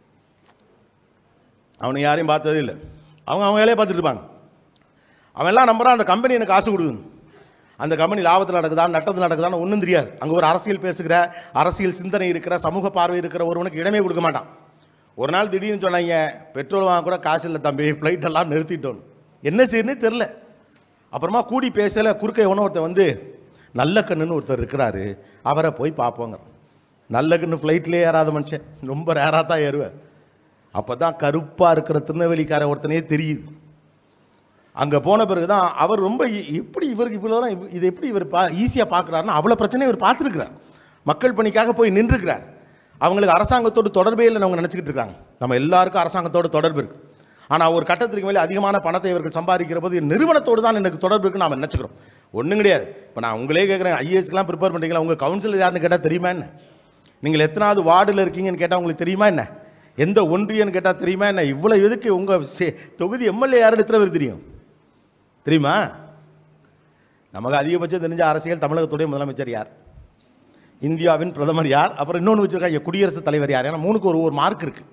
அவனை யாரையும் பார்த்ததே இல்லை அவங்க அவங்க வேலையை பார்த்துட்டு இருப்பாங்க அவன் எல்லாம் நம்புறான் அந்த கம்பெனி எனக்கு காசு கொடுக்குது அந்த கம்பெனி லாபத்தில் நடக்குதா நட்டத்தில் நடக்குதான்னு ஒன்றும் தெரியாது அங்கே ஒரு அரசியல் பேசுகிற அரசியல் சிந்தனை இருக்கிற சமூக பார்வை இருக்கிற ஒருவனுக்கு இடமே கொடுக்க மாட்டான் ஒரு நாள் திடீர்னு சொன்னாங்க பெட்ரோல் வாங்க கூட காசு இல்லை தம்பி ஃப்ளைட் எல்லாம் நிறுத்திட்டோம் என்ன செய்யணுன்னே தெரில அப்புறமா கூடி பேசல குறுக்க எவனோ ஒருத்தன் வந்து நல்ல கண்ணுன்னு ஒருத்தர் இருக்கிறாரு அவரை போய் பார்ப்போங்க நல்ல கண்ணு ஃப்ளைட்லேயே ஏறாத மனுஷன் ரொம்ப ரேராக தான் ஏறுவேன் அப்போ தான் கருப்பாக இருக்கிற திருநெல்வேலிக்கார ஒருத்தனே தெரியுது அங்கே போன பிறகு தான் அவர் ரொம்ப இ- எப்படி இவருக்கு இவ்வளோதான் இது எப்படி இவர் பா ஈஸியாக பார்க்குறாருன்னா அவ்வளோ பிரச்சனையை இவர் பார்த்துருக்கிறார் மக்கள் பணிக்காக போய் நின்றுக்கிறார் அவங்களுக்கு அரசாங்கத்தோடு தொடர்பே இல்லைன்னு அவங்க நினச்சிக்கிட்டு இருக்காங்க நம்ம எல்லாருக்கும் அரசாங்கத்தோட தொடர்பு இருக்கு ஆனால் ஒரு கட்டத்திற்கு மேலே அதிகமான பணத்தை இவர்கள் சம்பாதிக்கிற போது நிறுவனத்தோடு தான் எனக்கு தொடர்பு இருக்குன்னு நாம் நினச்சிக்கிறோம் ஒன்றும் கிடையாது இப்போ நான் உங்களே கேட்குறேன் ஐஏஎஸ்க்குலாம் ப்ரிப்பேர் பண்ணுறீங்களா உங்கள் கவுன்சிலர் யாருன்னு கேட்டால் தெரியுமா என்ன நீங்கள் எத்தனாவது வார்டில் இருக்கீங்கன்னு கேட்டால் உங்களுக்கு தெரியுமா என்ன எந்த ஒன்றியன்னு கேட்டால் தெரியுமா என்ன இவ்வளோ எதுக்கு உங்கள் தொகுதி எம்எல்ஏ யாருன்னு எத்தனை பேர் தெரியும் தெரியுமா நமக்கு அதிகபட்சம் தெரிஞ்ச அரசியல் தமிழகத்துடைய முதலமைச்சர் யார் இந்தியாவின் பிரதமர் யார் அப்புறம் இன்னொன்று வச்சிருக்காங்க குடியரசுத் தலைவர் யார் ஏன்னா மூணுக்கு ஒரு ஒரு மார்க் இருக்கு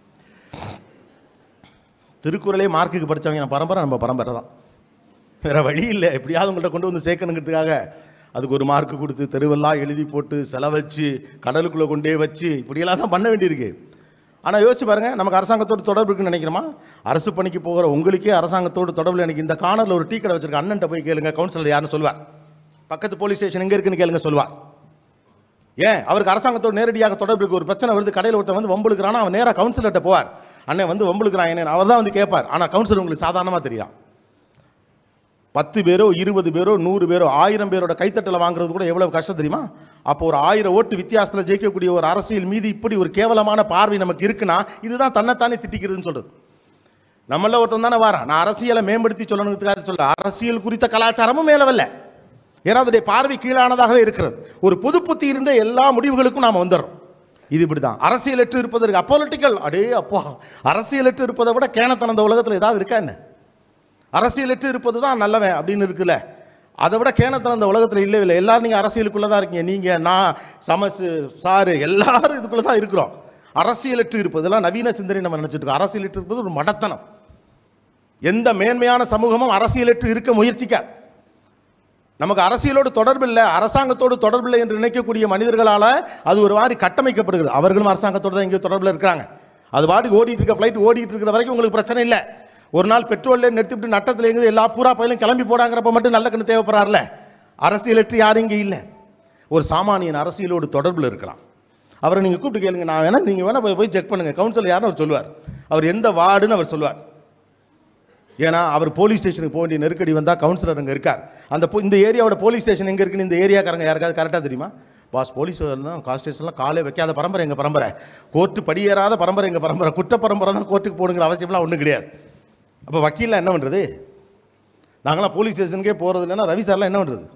திருக்குறளே மார்க்குக்கு படித்தவங்க நம்ம பரம்பரை நம்ம பரம்பரை தான் வேற வழி இல்லை எப்படியாவது உங்கள்கிட்ட கொண்டு வந்து சேர்க்கணுங்கிறதுக்காக அதுக்கு ஒரு மார்க் கொடுத்து தெருவெல்லாம் எழுதி போட்டு செலவச்சு கடலுக்குள்ளே கொண்டே வச்சு இப்படியெல்லாம் தான் பண்ண வேண்டியிருக்கு ஆனால் யோசிச்சு பாருங்க நமக்கு அரசாங்கத்தோடு தொடர்பு இருக்குன்னு நினைக்கிறோமா அரசு பணிக்கு போகிற உங்களுக்கே அரசாங்கத்தோடு தொடர்பில் எனக்கு இந்த கார்னரில் ஒரு டீ கடை வச்சிருக்க அண்ணன்ட்ட போய் கேளுங்க கவுன்சிலர் யாருன்னு சொல்லுவார் பக்கத்து போலீஸ் ஸ்டேஷன் எங்கே இருக்குன்னு கேளுங்க சொல்லுவார் ஏன் அவருக்கு அரசாங்கத்தோடு நேரடியாக தொடர்பு இருக்கு ஒரு பிரச்சனை வருது கடையில் ஒருத்தன் வந்து வம்புழுக்கிறானா அவன் நேராக கவுன்சிலர்கிட்ட போவார் அண்ணன் வந்து வம்புழுக்கிறான் என்ன அவர் தான் வந்து கேட்பார் ஆனால் கவுன்சிலர் உங்களுக்கு சாதாரணமாக தெரியும் பத்து பேரோ இருபது பேரோ நூறு பேரோ ஆயிரம் பேரோட கைத்தட்டலை வாங்குறது கூட எவ்வளவு கஷ்டம் தெரியுமா அப்போ ஒரு ஆயிரம் ஓட்டு வித்தியாசத்தில் ஜெயிக்கக்கூடிய ஒரு அரசியல் மீது இப்படி ஒரு கேவலமான பார்வை நமக்கு இருக்குன்னா இதுதான் தன்னைத்தானே திட்டிக்கிறதுன்னு சொல்றது நம்மள ஒருத்தன் தானே வாரான் நான் அரசியலை மேம்படுத்தி சொல்லணுங்கிறதுக்காக சொல்ல அரசியல் குறித்த கலாச்சாரமும் மேல வரல ஏன்னா அதோடைய பார்வை கீழானதாகவே இருக்கிறது ஒரு பொது புத்தி இருந்த எல்லா முடிவுகளுக்கும் நாம் வந்துடுறோம் இது இப்படிதான் அரசியலற்று இருப்பதற்கு அப்பொலிட்டிக்கல் அடே அப்பா அரசியலற்று இருப்பதை விட கேனத்தனம் இந்த உலகத்தில் ஏதாவது இருக்கா என்ன அரசியலற்று இருப்பது தான் நல்லவன் அப்படின்னு இருக்குல்ல அதை விட கேனத்தனம் இந்த உலகத்தில் இல்லவே இல்லை எல்லாரும் நீங்கள் அரசியலுக்குள்ளே தான் இருக்கீங்க நீங்கள் நான் சமசு சாரு எல்லாரும் இதுக்குள்ளே தான் இருக்கிறோம் அரசியலற்று இருப்பது இதெல்லாம் நவீன சிந்தனை நம்ம நினச்சிட்டு இருக்கோம் அரசியலற்று இருப்பது ஒரு மடத்தனம் எந்த மேன்மையான சமூகமும் அரசியலற்று இருக்க முயற்சிக்காது நமக்கு அரசியலோடு தொடர்பு இல்லை அரசாங்கத்தோடு தொடர்பு இல்லை என்று நினைக்கக்கூடிய மனிதர்களால் அது ஒரு மாதிரி கட்டமைக்கப்படுகிறது அவர்களும் அரசாங்கத்தோடு தான் எங்கேயோ தொடர்பில் இருக்கிறாங்க அது பாட்டுக்கு ஓடிட்டு இருக்க ஃப்ளைட் ஓடிட்டு இருக்கிற வரைக்கும் உங்களுக்கு பிரச்சனை இல்லை ஒரு நாள் பெட்ரோல்ல நிறுத்திவிட்டு நட்டத்தில் எங்குது எல்லா பூரா பயிலும் கிளம்பி போடாங்கிறப்ப மட்டும் நல்ல கண்ணு தேவைப்படுறாருல அரசியலற்று யாரும் இங்கே இல்லை ஒரு சாமானியன் அரசியலோடு தொடர்பில் இருக்கலாம் அவரை நீங்கள் கூப்பிட்டு கேளுங்க நான் வேணா நீங்கள் வேணா போய் போய் செக் பண்ணுங்க கவுன்சிலர் யாருன்னு அவர் சொல்லுவார் அவர் எந்த வார்டுன்னு அவர் சொல்லுவார் ஏன்னா அவர் போலீஸ் ஸ்டேஷனுக்கு போக வேண்டிய நெருக்கடி வந்தால் கவுன்சிலர் அங்கே இருக்கார் அந்த po- இந்த ஏரியாவோட போலீஸ் ஸ்டேஷன் எங்கே இருக்குன்னு இந்த ஏரியாக்காரங்க யாருக்காவது கரெக்டாக தெரியுமா பாஸ் போலீஸ் தான் கால் ஸ்டேஷன்லாம் காலே வைக்காத பரம்பரை எங்கள் பரம்பரை கோர்ட்டு படியேறாத பரம்பரை எங்கள் பரம்பரை குற்ற பரம்பரை தான் கோர்ட்டுக்கு போகணுங்கிற அவசியம்லாம் ஒன்றும் கிடையாது அப்போ வக்கீல்லாம் என்ன பண்ணுறது நாங்களாம் போலீஸ் ஸ்டேஷனுக்கே போகிறது இல்லைன்னா ரவி சார்லாம் என்ன பண்ணுறது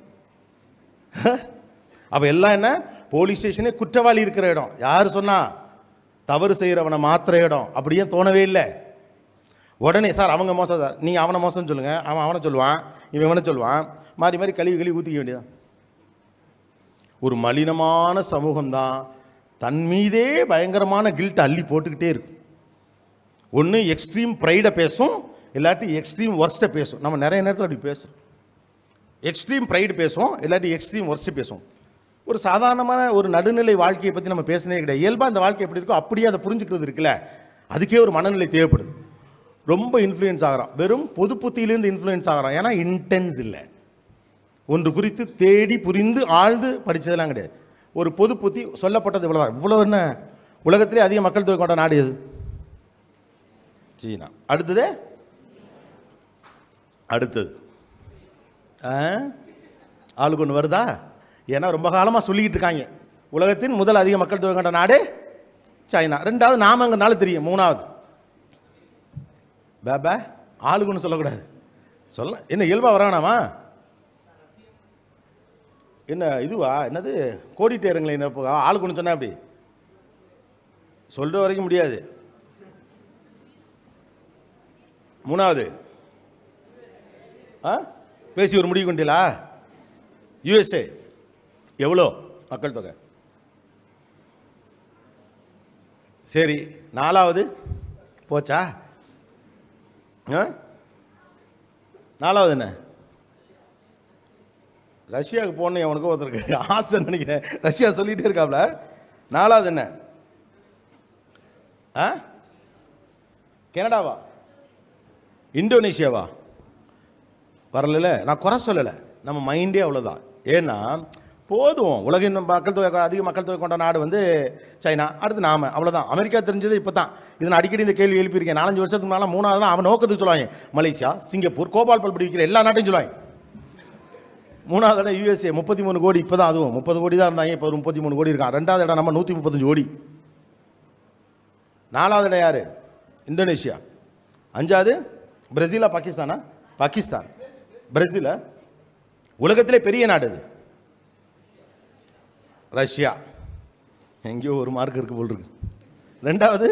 அப்போ எல்லாம் என்ன போலீஸ் ஸ்டேஷனே குற்றவாளி இருக்கிற இடம் யார் சொன்னா தவறு செய்கிறவனை மாத்திர இடம் அப்படியே தோணவே இல்லை உடனே சார் அவங்க மோசம் சார் நீங்கள் அவனை மோசம்னு சொல்லுங்கள் அவன் அவனை சொல்லுவான் இவன் இவனை சொல்லுவான் மாறி மாறி கழுவி கழுவி ஊற்றிக்க வேண்டியதான் ஒரு மலினமான சமூகம்தான் தன் மீதே பயங்கரமான கில்ட் அள்ளி போட்டுக்கிட்டே இருக்கும் ஒன்று எக்ஸ்ட்ரீம் ப்ரைடை பேசும் இல்லாட்டி எக்ஸ்ட்ரீம் ஒர்ஸ்ட்டை பேசும் நம்ம நிறைய நேரத்தில் அப்படி பேசுகிறோம் எக்ஸ்ட்ரீம் ப்ரைடு பேசுவோம் இல்லாட்டி எக்ஸ்ட்ரீம் ஒர்ஸ்ட்டு பேசுவோம் ஒரு சாதாரணமான ஒரு நடுநிலை வாழ்க்கையை பற்றி நம்ம பேசினே கிடையாது இயல்பாக அந்த வாழ்க்கை எப்படி இருக்கோ அப்படியே அதை புரிஞ்சுக்கிறது இருக்குல்ல அதுக்கே ஒரு மனநிலை தேவைப்படுது ரொம்ப இன்ஃப்ளூயன்ஸ் ஆகிறான் வெறும் பொது புத்தியிலேருந்து இன்ஃப்ளூயன்ஸ் ஆகிறான் ஏன்னா இன்டென்ஸ் இல்லை ஒன்று குறித்து தேடி புரிந்து ஆழ்ந்து படித்ததெல்லாம் கிடையாது ஒரு பொது புத்தி சொல்லப்பட்டது இவ்வளோதான் இவ்வளோ என்ன உலகத்திலே அதிக மக்கள் தொகை கொண்ட நாடு எது சீனா அடுத்தது அடுத்தது ஆ? ஆளுக்கு ஒன்று வருதா ஏன்னா ரொம்ப காலமாக சொல்லிக்கிட்டு இருக்காங்க உலகத்தின் முதல் அதிக மக்கள் தொகை கொண்ட நாடு சைனா ரெண்டாவது நாமங்கிறனால தெரியும் மூணாவது பேபா ஆளுக்கு ஒன்று சொல்லக்கூடாது சொல்ல என்ன இயல்பாக வரானாமா என்ன இதுவா என்னது கோடிட்டே இருங்களேன் என்ன இப்போ ஆளுக்கு ஒன்று சொன்னா அப்படி சொல்கிற வரைக்கும் முடியாது மூணாவது ஆ பேசி ஒரு முடிவு கொண்டீங்களா யுஎஸ்ஏ எவ்வளோ மக்கள் தொகை சரி நாலாவது போச்சா ஆ நாலாவது என்ன ரஷ்யாவுக்கு போகணும் அவனுக்கு ஒருத்தருக்கு ஆசை நினைக்கிறேன் ரஷ்யா சொல்லிகிட்டே இருக்காப்ல நாலாவது என்ன ஆ கனடாவா இந்தோனேஷியாவா வரல நான் குறை சொல்லலை நம்ம மைண்டே அவ்வளோதான் ஏன்னா போதும் உலகின் மக்கள் தொகை அதிக மக்கள் தொகை கொண்ட நாடு வந்து சைனா அடுத்து நாம அவ்வளோதான் அமெரிக்கா தெரிஞ்சது இப்போ தான் இதை நான் அடிக்கடி இந்த கேள்வி எழுப்பியிருக்கேன் நாலஞ்சு வருஷத்துக்கு முன்னால் மூணாவது தான் அவன் நோக்கத்துக்கு சொல்லுவாங்க மலேசியா சிங்கப்பூர் கோபால் பல் பிடிக்கிற எல்லா நாட்டையும் சொல்லுவாங்க மூணாவது இடம் யூஎஸ்ஏ முப்பத்தி மூணு கோடி இப்போ தான் அதுவும் முப்பது கோடி தான் இருந்தாங்க இப்போ ஒரு முப்பத்தி மூணு கோடி இருக்கான் ரெண்டாவது இடம் நம்ம நூற்றி முப்பத்தஞ்சு கோடி நாலாவது இடம் யார் இந்தோனேஷியா அஞ்சாவது பிரேசிலா பாகிஸ்தானா பாகிஸ்தான் பிரேசிலா உலகத்திலே பெரிய நாடு அது ரஷ்யா எங்கேயோ ஒரு மார்க் இருக்கு போல் இருக்கு ரெண்டாவது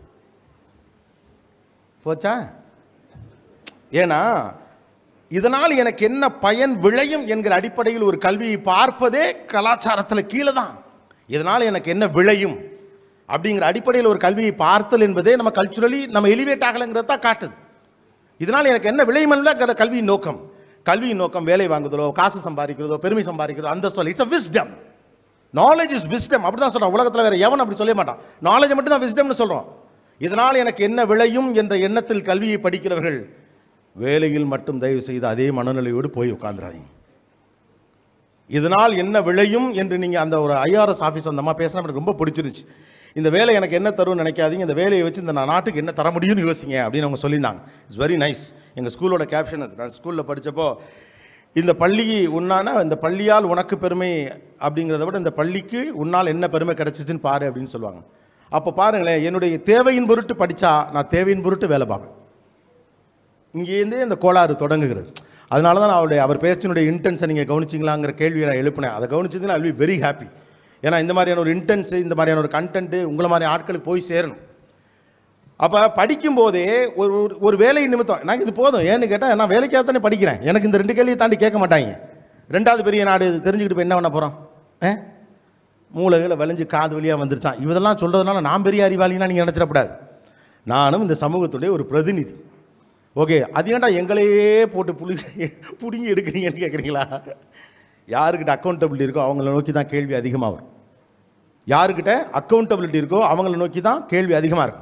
போச்சா ஏன்னா இதனால் எனக்கு என்ன பயன் விளையும் என்கிற அடிப்படையில் ஒரு கல்வியை பார்ப்பதே கலாச்சாரத்தில் கீழே தான் இதனால் எனக்கு என்ன விளையும் அப்படிங்கிற அடிப்படையில் ஒரு கல்வியை பார்த்தல் என்பதே நம்ம கல்ச்சுரலி நம்ம எலிவேட் ஆகலைங்கிறத தான் காட்டுது இதனால் எனக்கு என்ன விளையுமல்ல கல்வியின் நோக்கம் கல்வியின் நோக்கம் வேலை வாங்குதலோ காசு சம்பாதிக்கிறதோ பெருமை சம்பாதிக்கிறதோ அந்த சொல்ல it's a wisdom knowledge is wisdom அப்படி தான் சொல்கிறான் உலகத்தில் வேற எவன் அப்படி சொல்ல மாட்டான் நாலேஜ் மட்டும் தான் விஸ்டம்னு சொல்கிறோம் இதனால் எனக்கு என்ன விளையும் என்ற எண்ணத்தில் கல்வியை படிக்கிறவர்கள் வேலையில் மட்டும் தயவு செய்து அதே மனநிலையோடு போய் உட்காந்துறாதீங்க இதனால் என்ன விளையும் என்று நீங்கள் அந்த ஒரு ஐஆர்எஸ் ஆஃபீஸ் அந்த அம்மா பேசினா எனக்கு ரொம்ப பிடிச்சிருச்சு இந்த வேலை எனக்கு என்ன தரும்னு நினைக்காதீங்க இந்த வேலையை வச்சு இந்த நான் நாட்டுக்கு என்ன தர முடியும்னு யோசிங்க அப்படின்னு அவங்க சொல்லியிருந்தாங்க இட்ஸ் வெரி நைஸ் எங்கள் ஸ்கூலோட கேப்ஷன் அது நான் ஸ்கூலில் படித்தப்போ இந்த பள்ளி உன்னான இந்த பள்ளியால் உனக்கு பெருமை அப்படிங்கிறத விட இந்த பள்ளிக்கு உன்னால் என்ன பெருமை கிடைச்சிச்சுன்னு பாரு அப்படின்னு சொல்லுவாங்க அப்போ பாருங்களேன் என்னுடைய தேவையின் பொருட்டு படித்தா நான் தேவையின் பொருட்டு வேலை பார்ப்பேன் இங்கேருந்தே இந்த கோளாறு தொடங்குகிறது அதனால தான் நான் அவருடைய அவர் பேச்சினுடைய இன்டென்ஸை நீங்கள் கவனிச்சிங்களாங்கிற கேள்வியை நான் எழுப்பினேன் அதை கவனிச்சதுன்னா ஐ வெரி ஹாப்பி ஏன்னா இந்த மாதிரியான ஒரு இன்டென்ஸ் இந்த மாதிரியான ஒரு கண்டென்ட்டு உங்களை மாதிரி ஆட்களுக்கு போய் சேரணும் அப்போ படிக்கும்போதே ஒரு ஒரு- ஒரு வேலை நிமித்தம் எனக்கு இது போதும் ஏன்னு கேட்டால் நான் வேலைக்காக தானே படிக்கிறேன் எனக்கு இந்த ரெண்டு கேள்வியை தாண்டி கேட்க மாட்டாங்க ரெண்டாவது பெரிய நாடு இது தெரிஞ்சுக்கிட்டு இப்போ என்ன பண்ண போகிறோம் ஆ மூளைகளை விளைஞ்சு காது வழியாக வந்துருச்சான் இதெல்லாம் சொல்கிறதுனால நான் பெரிய அறிவாளினா நீங்கள் நினச்சிடக்கூடாது நானும் இந்த சமூகத்துடைய ஒரு பிரதிநிதி ஓகே அது ஏன்டா எங்களையே போட்டு புளி பிடுங்கி எடுக்கிறீங்கன்னு கேட்குறீங்களா யாருக்கிட்ட அக்கௌண்டபிலிட்டி இருக்கோ அவங்கள நோக்கி தான் கேள்வி அதிகமாக வரும் யாருக்கிட்ட அக்கௌண்டபிலிட்டி இருக்கோ அவங்கள நோக்கி தான் கேள்வி அதிகமாக இருக்கும்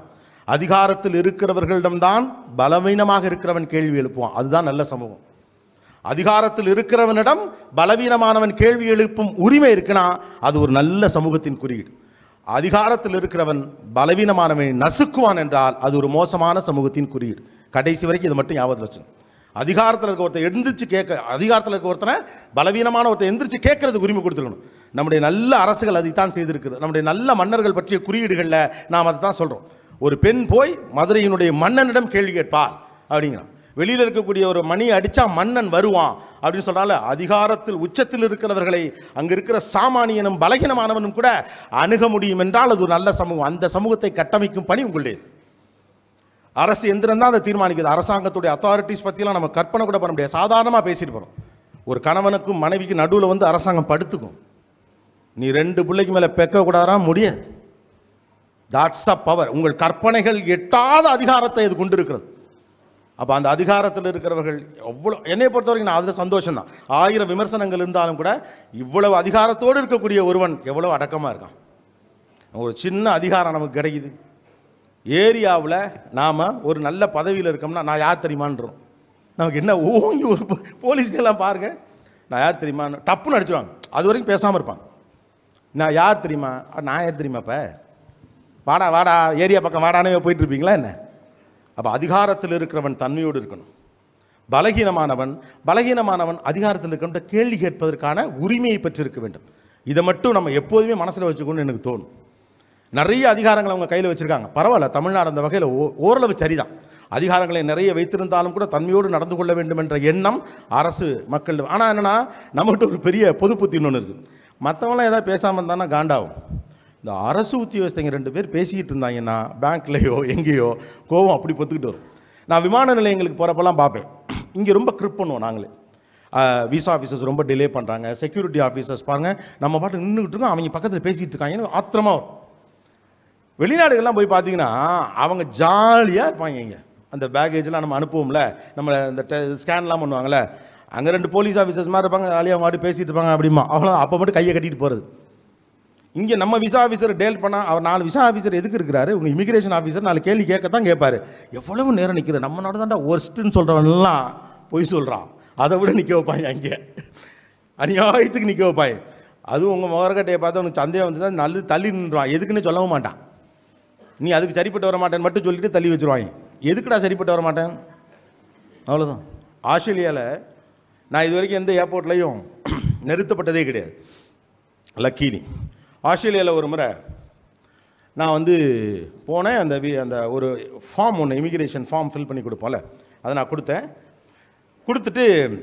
அதிகாரத்தில் இருக்கிறவர்களிடம்தான் பலவீனமாக இருக்கிறவன் கேள்வி எழுப்புவான் அதுதான் நல்ல சமூகம் அதிகாரத்தில் இருக்கிறவனிடம் பலவீனமானவன் கேள்வி எழுப்பும் உரிமை இருக்குன்னா அது ஒரு நல்ல சமூகத்தின் குறியீடு அதிகாரத்தில் இருக்கிறவன் பலவீனமானவனை நசுக்குவான் என்றால் அது ஒரு மோசமான சமூகத்தின் குறியீடு கடைசி வரைக்கும் இது மட்டும் ஞாபகத்தில் வச்சுங்க அதிகாரத்தில் இருக்க ஒருத்தர் எந்திரிச்சு கேட்க அதிகாரத்தில் இருக்க ஒருத்தனை பலவீனமான ஒருத்தர் எந்திரிச்சு கேட்கறதுக்கு உரிமை கொடுத்துருக்கணும் நம்முடைய நல்ல அரசுகள் அதைத்தான் செய்திருக்குது நம்முடைய நல்ல மன்னர்கள் பற்றிய குறியீடுகளில் நாம் அதை தான் சொல்கிறோம் ஒரு பெண் போய் மதுரையினுடைய மன்னனிடம் கேள்வி கேட்பாள் அப்படிங்கிறான் வெளியில் இருக்கக்கூடிய ஒரு மணி அடிச்சா மன்னன் வருவான் அப்படின்னு சொல்றால அதிகாரத்தில் உச்சத்தில் இருக்கிறவர்களை அங்க இருக்கிற சாமானியனும் பலகீனமானவனும் கூட அணுக முடியும் என்றால் அது ஒரு நல்ல சமூகம் அந்த சமூகத்தை கட்டமைக்கும் பணி உங்களுடையது அரசு எந்திரம் தான் அதை தீர்மானிக்குது அரசாங்கத்துடைய அத்தாரிட்டிஸ் பற்றிலாம் நம்ம கற்பனை கூட பண்ண முடியாது சாதாரணமாக பேசிட்டு போகிறோம் ஒரு கணவனுக்கும் மனைவிக்கு நடுவில் வந்து அரசாங்கம் படுத்துக்கும் நீ ரெண்டு பிள்ளைக்கு மேலே பெக்க கூடாதா முடியாது தாட்ஸ் அ பவர் உங்கள் கற்பனைகள் எட்டாத அதிகாரத்தை இது கொண்டு இருக்கிறது அப்போ அந்த அதிகாரத்தில் இருக்கிறவர்கள் எவ்வளோ என்னை பொறுத்த வரைக்கும் நான் அதில் சந்தோஷம் தான் ஆயிரம் விமர்சனங்கள் இருந்தாலும் கூட இவ்வளவு அதிகாரத்தோடு இருக்கக்கூடிய ஒருவன் எவ்வளோ அடக்கமாக இருக்கான் ஒரு சின்ன அதிகாரம் நமக்கு கிடைக்குது ஏரியாவில் நாம் ஒரு நல்ல பதவியில் இருக்கோம்னா நான் யார் தெரியுமான்றோம் நமக்கு என்ன ஓங்கி ஒரு போ- போலீஸ் எல்லாம் பாருங்க நான் யார் தெரியுமான்னு டப்புன்னு அடிச்சிடுவாங்க அது வரைக்கும் பேசாமல் இருப்பாங்க நான் யார் தெரியுமா "அ, நான் யார் தெரியுமாப்ப வாடா வாடா ஏரியா பக்கம் வாடானே போயிட்டு இருப்பீங்களா என்ன அப்போ அதிகாரத்தில் இருக்கிறவன் தன்மையோடு இருக்கணும் பலகீனமானவன் பலகீனமானவன் அதிகாரத்தில் இருக்கின்ற கேள்வி கேட்பதற்கான உரிமையை பெற்றிருக்க வேண்டும் இதை மட்டும் நம்ம எப்போதுமே மனசில் வச்சுக்கணும்னு எனக்கு தோணும் நிறைய அதிகாரங்களை அவங்க கையில் வச்சுருக்காங்க பரவாயில்ல தமிழ்நாடு அந்த வகையில் ஓ- ஓரளவு சரிதான் அதிகாரங்களை நிறைய வைத்திருந்தாலும் கூட தன்மையோடு நடந்து கொள்ள வேண்டும் என்ற எண்ணம் அரசு மக்கள் ஆனால் என்னென்னா நம்மகிட்ட ஒரு பெரிய பொது புத்தி ஒன்று இருக்குது மற்றவங்களாம் ஏதாவது பேசாமல் இருந்தானா காண்டாகும் இந்த அரசு உத்தியோகஸ்தங்க ரெண்டு பேர் பேசிக்கிட்டு இருந்தாங்கன்னா பேங்க்லேயோ எங்கேயோ கோவம் அப்படி பொத்துக்கிட்டு வரும் நான் விமான நிலையங்களுக்கு போகிறப்பெல்லாம் பார்ப்பேன் இங்கே ரொம்ப க்ரிப் பண்ணுவோம் நாங்களே விசா ஆஃபீஸர்ஸ் ரொம்ப டிலே பண்ணுறாங்க செக்யூரிட்டி ஆஃபீஸர்ஸ் பாருங்க நம்ம பாட்டு நின்றுக்கிட்டு இருக்கோம் அவங்க பக்கத்தில் பேசிகிட்டு இருக்காங்க ஆத்திரமா வரும் வெளிநாடுகள்லாம் போய் பார்த்தீங்கன்னா அவங்க ஜாலியாக இருப்பாங்க இங்கே அந்த பேகேஜ்லாம் நம்ம அனுப்புவோம்ல நம்ம இந்த ஸ்கேன்லாம் பண்ணுவாங்கல்ல அங்கே ரெண்டு போலீஸ் ஆஃபீஸர்ஸ் மாதிரி இருப்பாங்க ஜாலியாக அவங்க பாட்டு பேசிட்டு இருப்பாங்க அப்படிமா அவ்வளோ அப்போ மட்டும் கையை கட்டிட்டு போகிறது இங்கே நம்ம விசா ஆஃபீஸர் டேல் பண்ணால் அவர் நாலு விசா ஆஃபீஸர் எதுக்கு இருக்கிறாரு உங்கள் இமிகிரேஷன் ஆஃபீஸர் நாலு கேள்வி கேட்கத்தான் கேட்பாரு எவ்வளவு நேரம் நிற்கிற நம்ம நாடு தான்டா ஒர்ஸ்ட்டுன்னு சொல்கிறவன்லாம் பொய் சொல்கிறான் அதை விட நிற்க வைப்பாங்க அங்கே அநியாயத்துக்கு நிற்க வைப்பாங்க அதுவும் உங்கள் முகரக்கட்டையை பார்த்து உனக்கு சந்தேகம் வந்து நல்லது தள்ளி நின்றுவான் எதுக்குன்னு சொல்லவும் மாட்டான் நீ அதுக்கு சரிப்பட்டு வர மாட்டேன்னு மட்டும் சொல்லிட்டு தள்ளி வச்சிருவாங்க எதுக்குடா சரிப்பட்டு வர மாட்டேன் அவ்வளோதான் ஆஸ்திரேலியாவில் நான் இது வரைக்கும் எந்த ஏர்போர்ட்லையும் நிறுத்தப்பட்டதே கிடையாது லக்கீனி ஆஸ்திரேலியாவில் ஒரு முறை நான் வந்து போனேன் அந்த வி அந்த ஒரு ஃபார்ம் ஒன்று இமிகிரேஷன் ஃபார்ம் ஃபில் பண்ணி கொடுப்போம்ல அதை நான் கொடுத்தேன் கொடுத்துட்டு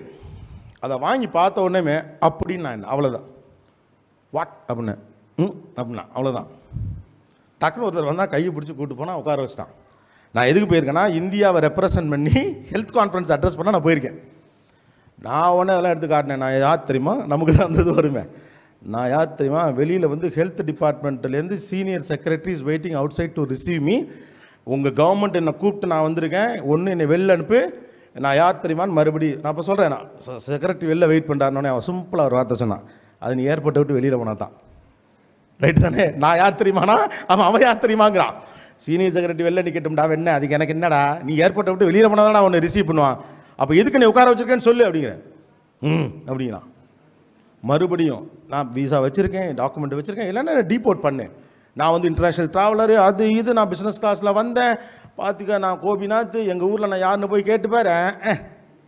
அதை வாங்கி பார்த்த உடனே அப்படின்னு நான் என்ன அவ்வளோதான் வாட் அப்படின்னு ம் அப்படின்னா அவ்வளோதான் டக்குன்னு ஒருத்தர் வந்தால் கையை பிடிச்சி கூப்பிட்டு போனால் உட்கார வச்சிட்டான் நான் எதுக்கு போயிருக்கேன்னா இந்தியாவை ரெப்ரசன்ட் பண்ணி ஹெல்த் கான்ஃபரன்ஸ் அட்ரஸ் பண்ண நான் போயிருக்கேன் நான் உடனே அதெல்லாம் எடுத்து காட்டினேன் நான் யார் தெரியுமா நமக்கு தான் அந்த இது வருமே நான் யார் தெரியுமா வெளியில் வந்து ஹெல்த் டிபார்ட்மெண்ட்லேருந்து senior secretaries waiting outside to receive me உங்கள் கவர்மெண்ட் என்னை கூப்பிட்டு நான் வந்திருக்கேன் ஒன்று என்னை வெளில அனுப்பு நான் யார் தெரியுமான்னு மறுபடி நான் இப்போ சொல்கிறேன் நான் செக்ரட்டரி வெளில வெயிட் பண்ணுறாருனோடனே அவன் சிம்பிளாக ஒரு வார்த்தை சொன்னான் அது நீ ஏர்போர்ட்டை விட்டு வெளியில் போனா தான் ரைட் தானே நான் யார் தெரியுமானா அவன் அவன் யார் தெரியுமாங்கிறான் சீனியர் செக்ரட்டரி வெளில நிற்கட்டும்டா என்ன அதுக்கு எனக்கு என்னடா நீ ஏர்போர்ட்டை விட்டு வெளியில் போனால் தான் அவனை ரிசீவ் பண்ணுவான் அப்போ எதுக்கு நீ உட்கார வச்சிருக்கேன்னு சொல்லு அப்படிங்கிறேன் ம் அப்படிங்கிறான் மறுபடியும் நான் விசா வச்சுருக்கேன் டாக்குமெண்ட் வச்சுருக்கேன் இல்லைன்னா டீபோர்ட் பண்ணேன் நான் வந்து இன்டர்நேஷ்னல் ட்ராவலரு அது இது நான் பிஸ்னஸ் கிளாஸில் வந்தேன் பார்த்துக்க நான் கோபிநாத் எங்கள் ஊரில் நான் யாருன்னு போய் கேட்டு பாரு அஹ்.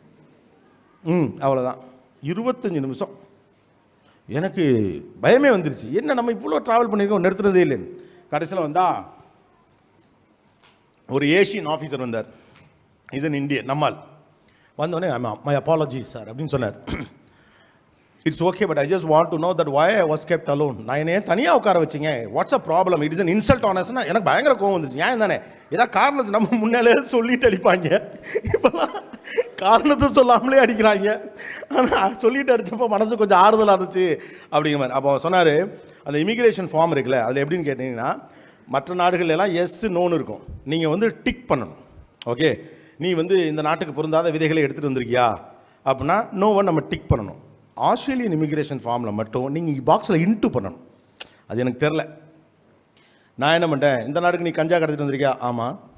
ம் அவ்வளோதான் இருபத்தஞ்சி நிமிஷம் எனக்கு பயமே வந்துருச்சு என்ன நம்ம இவ்வளோ ட்ராவல் பண்ணியிருக்கோம் நிறுத்துறதே இல்லைன்னு கடைசியில் வந்தா ஒரு ஏஷியன் ஆஃபீஸர் வந்தார் இஸ் அன் இந்தியன் நம்மால் வந்தோடனே மை அப்பாலஜிஸ் சார் அப்படின்னு சொன்னார் it's okay but I just want to know that why I was kept alone நான் என்னைய தனியாக உட்கார வச்சிங்க what's a problem it is an insult on us எனக்கு பயங்கர கோவம் வந்துருச்சு ஏன் தானே ஏதாவது காரணத்தை நம்ம முன்னாலே சொல்லிட்டு அடிப்பாங்க இப்போலாம் காரணத்தை சொல்லாமலே அடிக்கிறாங்க ஆனால் சொல்லிட்டு அடிச்சப்போ மனசு கொஞ்சம் ஆறுதலாக இருந்துச்சு அப்படிங்கிற மாதிரி அப்போ சொன்னார் அந்த இமிகிரேஷன் ஃபார்ம் இருக்குல்ல அதில் எப்படின்னு கேட்டிங்கன்னா மற்ற நாடுகள் எல்லாம் எஸ் நோன்னு இருக்கும் நீங்கள் வந்து டிக் பண்ணணும் ஓகே நீ வந்து இந்த நாட்டுக்கு பொருந்தாத விதைகளை எடுத்துகிட்டு வந்திருக்கியா அப்படின்னா நோவன் நம்ம டிக் பண்ணணும் ஆஸ்திரேலியன் இமிகிரேஷன் ஃபார்மில் மட்டும் நீங்கள் பாக்ஸில் இன்ட்டு பண்ணணும் அது எனக்கு தெரில நான் என்ன பண்ணிட்டேன் இந்த நாட்டுக்கு நீ கஞ்சா கடத்திட்டு வந்திருக்கியா ஆமாம்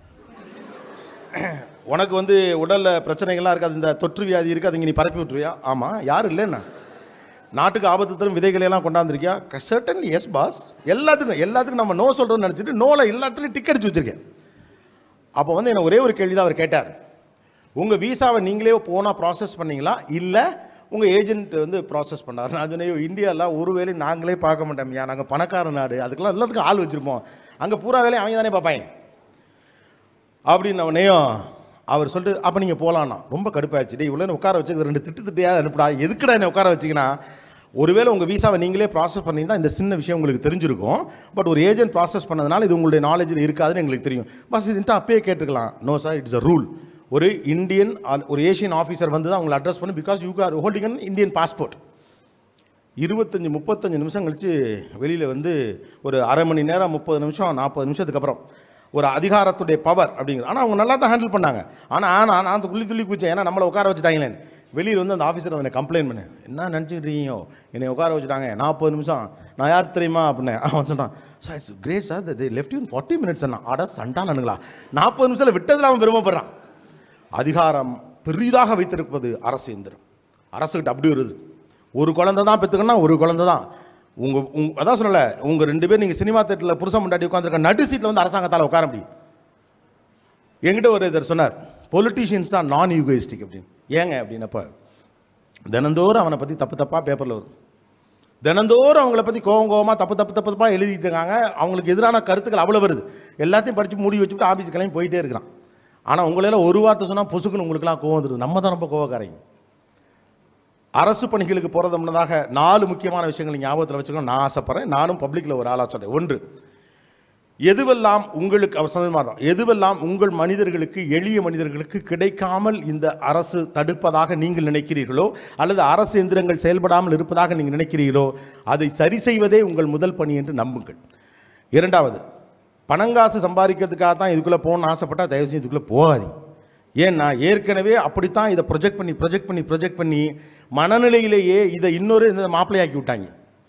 உனக்கு வந்து உடலில் பிரச்சனைகள்லாம் இருக்காது இந்த தொற்று வியாதி இருக்குது அதுங்க நீ பரப்பி விட்டுருவியா ஆமாம் யார் இல்லைன்னா நாட்டுக்கு ஆபத்து தரும் விதைகளை எல்லாம் கொண்டாந்துருக்கியா சர்டன்லி எஸ் பாஸ் எல்லாத்துக்கும் எல்லாத்துக்கும் நம்ம நோ சொல்கிறோம்னு நினச்சிட்டு நோவில் எல்லாத்துலையும் டிக் அடிச்சு வச்சுருக்கேன் அப்போ வந்து என்ன ஒரே ஒரு கேள்வி தான் அவர் கேட்டார் உங்கள் வீசாவை நீங்களே போனால் ப்ராசஸ் பண்ணீங்களா இல்லை உங்கள் ஏஜென்ட் வந்து ப்ராசஸ் பண்ணார் நான் சொன்னேன் "ஐயோ, இந்தியாலாம் ஒரு வேலையை நாங்களே பார்க்க மாட்டோம்யா நாங்கள் பணக்கார நாடு அதுக்கெல்லாம் எல்லாத்துக்கும் ஆள் வச்சுருப்போம் அங்கே பூரா வேலையை அவங்க தானே பார்ப்பாங்க அப்படின்னவனையும் அவர் சொல்லிட்டு அப்போ நீங்கள் போகலான்னா ரொம்ப கடுப்பாச்சு டேய் இவ்வளோ உட்கார வச்சு ரெண்டு திட்டு திட்டையா அனுப்புடா எதுக்குடா என்ன உட்கார வச்சிங்கன்னா ஒருவேளை உங்கள் வீசாவை நீங்களே ப்ராசஸ் பண்ணியிருந்தா இந்த சின்ன விஷயம் உங்களுக்கு தெரிஞ்சிருக்கும் பட் ஒரு ஏஜென்ட் ப்ராசஸ் பண்ணதுனால இது உங்களுடைய நாலேஜில் இருக்காதுன்னு எங்களுக்கு தெரியும் பஸ் இதுன்ட்டு அப்பயே கேட்டுக்கலாம் no sir it's a rule ஒரு இந்தியன் ஒரு ஏஷியன் ஆஃபீஸர் வந்து தான் உங்களை அட்ரஸ் பண்ணி because you are holding an Indian passport இருபத்தஞ்சி முப்பத்தஞ்சு நிமிஷம் கழித்து வெளியில் வந்து ஒரு அரை மணி நேரம் முப்பது நிமிஷம் நாற்பது நிமிஷத்துக்கு அப்புறம் ஒரு அதிகாரத்துடைய பவர் அப்படிங்கிற ஆனால் அவங்க நல்லா தான் ஹேண்டில் பண்ணாங்க ஆனால் ஆனால் நான் துள்ளி துள்ளி குச்சேன் ஏன்னா நம்மளை உட்கார வச்சுட்டாங்களேன் வெளியில் வந்து அந்த ஆஃபீஸர் வந்து கம்ப்ளைண்ட் பண்ணேன் என்ன நினச்சிக்கிட்டீங்க என்னை உட்கார வச்சுட்டாங்க நாற்பது நிமிஷம் நான் யார் தெரியுமா அப்படின்னேன் அவன் சொன்னான் sir it's great sir the left you forty minutes அண்ணா ஆடா சண்டானுங்களா நாற்பது நிமிஷத்தில் விட்டதில் அவன் பெருமைப்படுறான் அதிகாரம் பெரிதாக வைத்திருப்பது அரசு எந்திரம் அரசுகிட்ட அப்படி வருது ஒரு குழந்தை தான் பெற்றுக்கன்னா ஒரு குழந்தை தான் உங்கள் உங் அதான் சொல்லலை உங்கள் ரெண்டு பேர் நீங்கள் சினிமா தேட்டரில் புருஷன் முன்னாடி உட்காந்துருக்க நடு சீட்டில் வந்து அரசாங்கத்தால் உட்கார முடியும் என்கிட்ட ஒரு இதர் சொன்னார் பொலிட்டீஷியன்ஸ் தான் நான் யூகோயிஸ்டிக் அப்படின்னு ஏங்க அப்படின்னப்ப தினந்தோறும் அவனை பற்றி தப்பு தப்பாக பேப்பரில் வரும் தினந்தோறும் அவங்கள பற்றி கோவம் கோவமாக தப்பு தப்பு தப்பு தப்பாக எழுதிட்டு இருக்காங்க அவங்களுக்கு எதிரான கருத்துக்கள் அவ்வளோ வருது எல்லாத்தையும் படித்து மூடி வச்சுட்டு ஆஃபீஸ் கிளம்பி போயிட்டே இருக்கிறான் ஆனால் உங்களால் ஒரு வார்த்தை சொன்னால் பொசுக்குன்னு உங்களுக்குலாம் கோவம் வந்துடுது நம்ம தான் ரொம்ப கோவக்காரங்க அரசு பணிகளுக்கு போகிறது முன்னதாக நாலு முக்கியமான விஷயங்கள் ஞாபகத்தில் வச்சுக்கணும் நான் ஆசைப்படுறேன் நானும் பப்ளிக்கில் ஒரு ஆளாக சொல்கிறேன் ஒன்று எதுவெல்லாம் உங்களுக்கு அவர் சொன்னது மாதிரி தான் எதுவெல்லாம் உங்கள் மனிதர்களுக்கு எளிய மனிதர்களுக்கு கிடைக்காமல் இந்த அரசு தடுப்பதாக நீங்கள் நினைக்கிறீர்களோ அல்லது அரசு எந்திரங்கள் செயல்படாமல் இருப்பதாக நீங்கள் நினைக்கிறீர்களோ அதை சரி செய்வதே உங்கள் முதல் பணி என்று நம்புங்கள் இரண்டாவது பணங்காசு சம்பாதிக்கிறதுக்காக தான் இதுக்குள்ளே போகணும்னு ஆசைப்பட்டால் தயவு செஞ்சு இதுக்குள்ளே போகாதீங்க ஏன்னா ஏற்கனவே அப்படித்தான் இதை ப்ரொஜெக்ட் பண்ணி ப்ரொஜெக்ட் பண்ணி ப்ரொஜெக்ட் பண்ணி மனநிலையிலேயே இதை இன்னொரு இந்த மாப்பிள்ளையாக்கி விட்டாங்க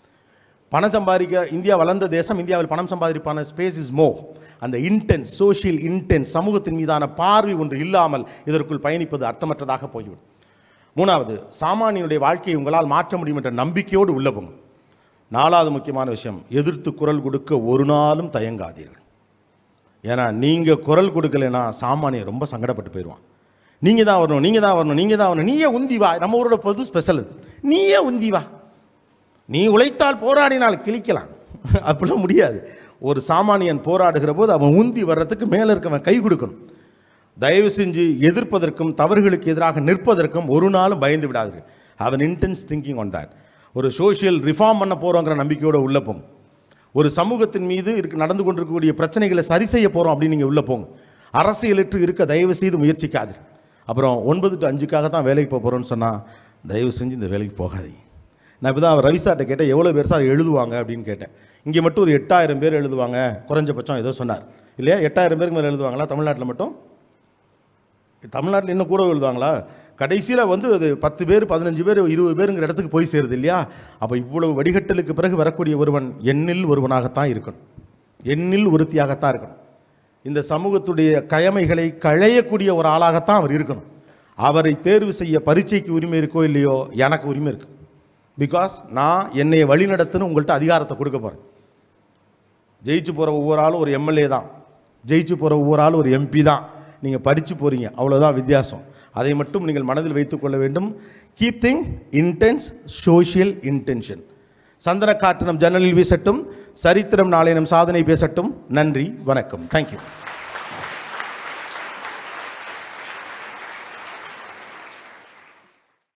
பணம் சம்பாதிக்க இந்தியா வளர்ந்த தேசம் இந்தியாவில் பணம் சம்பாதிப்பான ஸ்பேஸ் இஸ் மோ அந்த இன்டென்ஸ் சோஷியல் இன்டென்ஸ் சமூகத்தின் மீதான பார்வை ஒன்று இல்லாமல் இதற்குள் பயணிப்பது அர்த்தமற்றதாக போய்விடும் மூணாவது சாமானியனுடைய வாழ்க்கையை உங்களால் மாற்ற முடியும் என்ற நம்பிக்கையோடு உள்ள போங்க நாலாவது முக்கியமான விஷயம் எதிர்த்து குரல் கொடுக்க ஒரு நாளும் தயங்காதீர்கள் ஏன்னா நீங்கள் குரல் கொடுக்கலைன்னா சாமானியன் ரொம்ப சங்கடப்பட்டு போயிடுவான் நீங்கள் தான் வரணும் நீங்கள் தான் வரணும் நீங்கள் தான் வரணும் நீயே உந்தி வா நம்ம ஊரோட பொது ஸ்பெஷல் இது நீயே உந்தி வா நீ உழைத்தால் போராடினால் கிழிக்கலாம் அப்படிலாம் முடியாது ஒரு சாமானியன் போராடுகிற போது அவன் உந்தி வர்றதுக்கு மேலே இருக்கவன் கை கொடுக்கணும் தயவு செஞ்சு எதிர்ப்பதற்கும் தவறுகளுக்கு எதிராக நிற்பதற்கும் ஒரு நாளும் பயந்து விடாதீர்கள் அவன் இன்டென்ஸ் திங்கிங் ஆன் that ஒரு சோஷியல் ரிஃபார்ம் பண்ண போகிறோங்கிற நம்பிக்கையோட உள்ள போங்க ஒரு சமூகத்தின் மீது இருக்கு நடந்து கொண்டிருக்கக்கூடிய பிரச்சனைகளை சரி செய்ய போகிறோம் அப்படின்னு நீங்கள் உள்ளே போங்க அரசியலற்று இருக்க தயவு செய்து முயற்சிக்காது அப்புறம் ஒன்பது டு அஞ்சுக்காக தான் வேலைக்கு போக போகிறோன்னு சொன்னால் தயவு செஞ்சு இந்த வேலைக்கு போகாதீங்க நான் இப்போ தான் ரவி சார்ட்ட கேட்டேன் எவ்வளோ பேர் சார் எழுதுவாங்க அப்படின்னு கேட்டேன் இங்கே மட்டும் ஒரு எட்டாயிரம் பேர் எழுதுவாங்க குறைஞ்சபட்சம் ஏதோ சொன்னார் இல்லையா எட்டாயிரம் பேருக்கு மேலே எழுதுவாங்களா தமிழ்நாட்டில் மட்டும் தமிழ்நாட்டில் இன்னும் கூட எழுதுவாங்களா கடைசியில் வந்து அது பத்து பேர் பதினஞ்சு பேர் இருபது பேருங்கிற இடத்துக்கு போய் சேருது இல்லையா அப்போ இவ்வளவு வடிகட்டலுக்கு பிறகு வரக்கூடிய ஒருவன் எண்ணில் ஒருவனாகத்தான் இருக்கணும் எண்ணில் ஒருத்தியாகத்தான் இருக்கணும் இந்த சமூகத்துடைய கயமைகளை களையக்கூடிய ஒரு ஆளாகத்தான் அவர் இருக்கணும் அவரை தேர்வு செய்ய பரீட்சைக்கு உரிமை இருக்கோ இல்லையோ எனக்கு உரிமை இருக்கு பிகாஸ் நான் என்னை வழிநடத்துன்னு உங்கள்கிட்ட அதிகாரத்தை கொடுக்க போகிறேன் ஜெயிச்சு போகிற ஒவ்வொரு ஆளும் ஒரு எம்எல்ஏ தான் ஜெயிச்சு போகிற ஒவ்வொரு ஆளும் ஒரு எம்பி தான் நீங்கள் படித்து போகிறீங்க அவ்வளோதான் வித்தியாசம் அதை மட்டும் நீங்கள் மனதில் வைத்துக்கொள்ள வேண்டும் keep thing intense social intention சந்தன காற்று நம் ஜன்னலில் வீசட்டும் சரித்திரம் நாளை நம் சாதனை பேசட்டும் நன்றி வணக்கம் தேங்க்யூ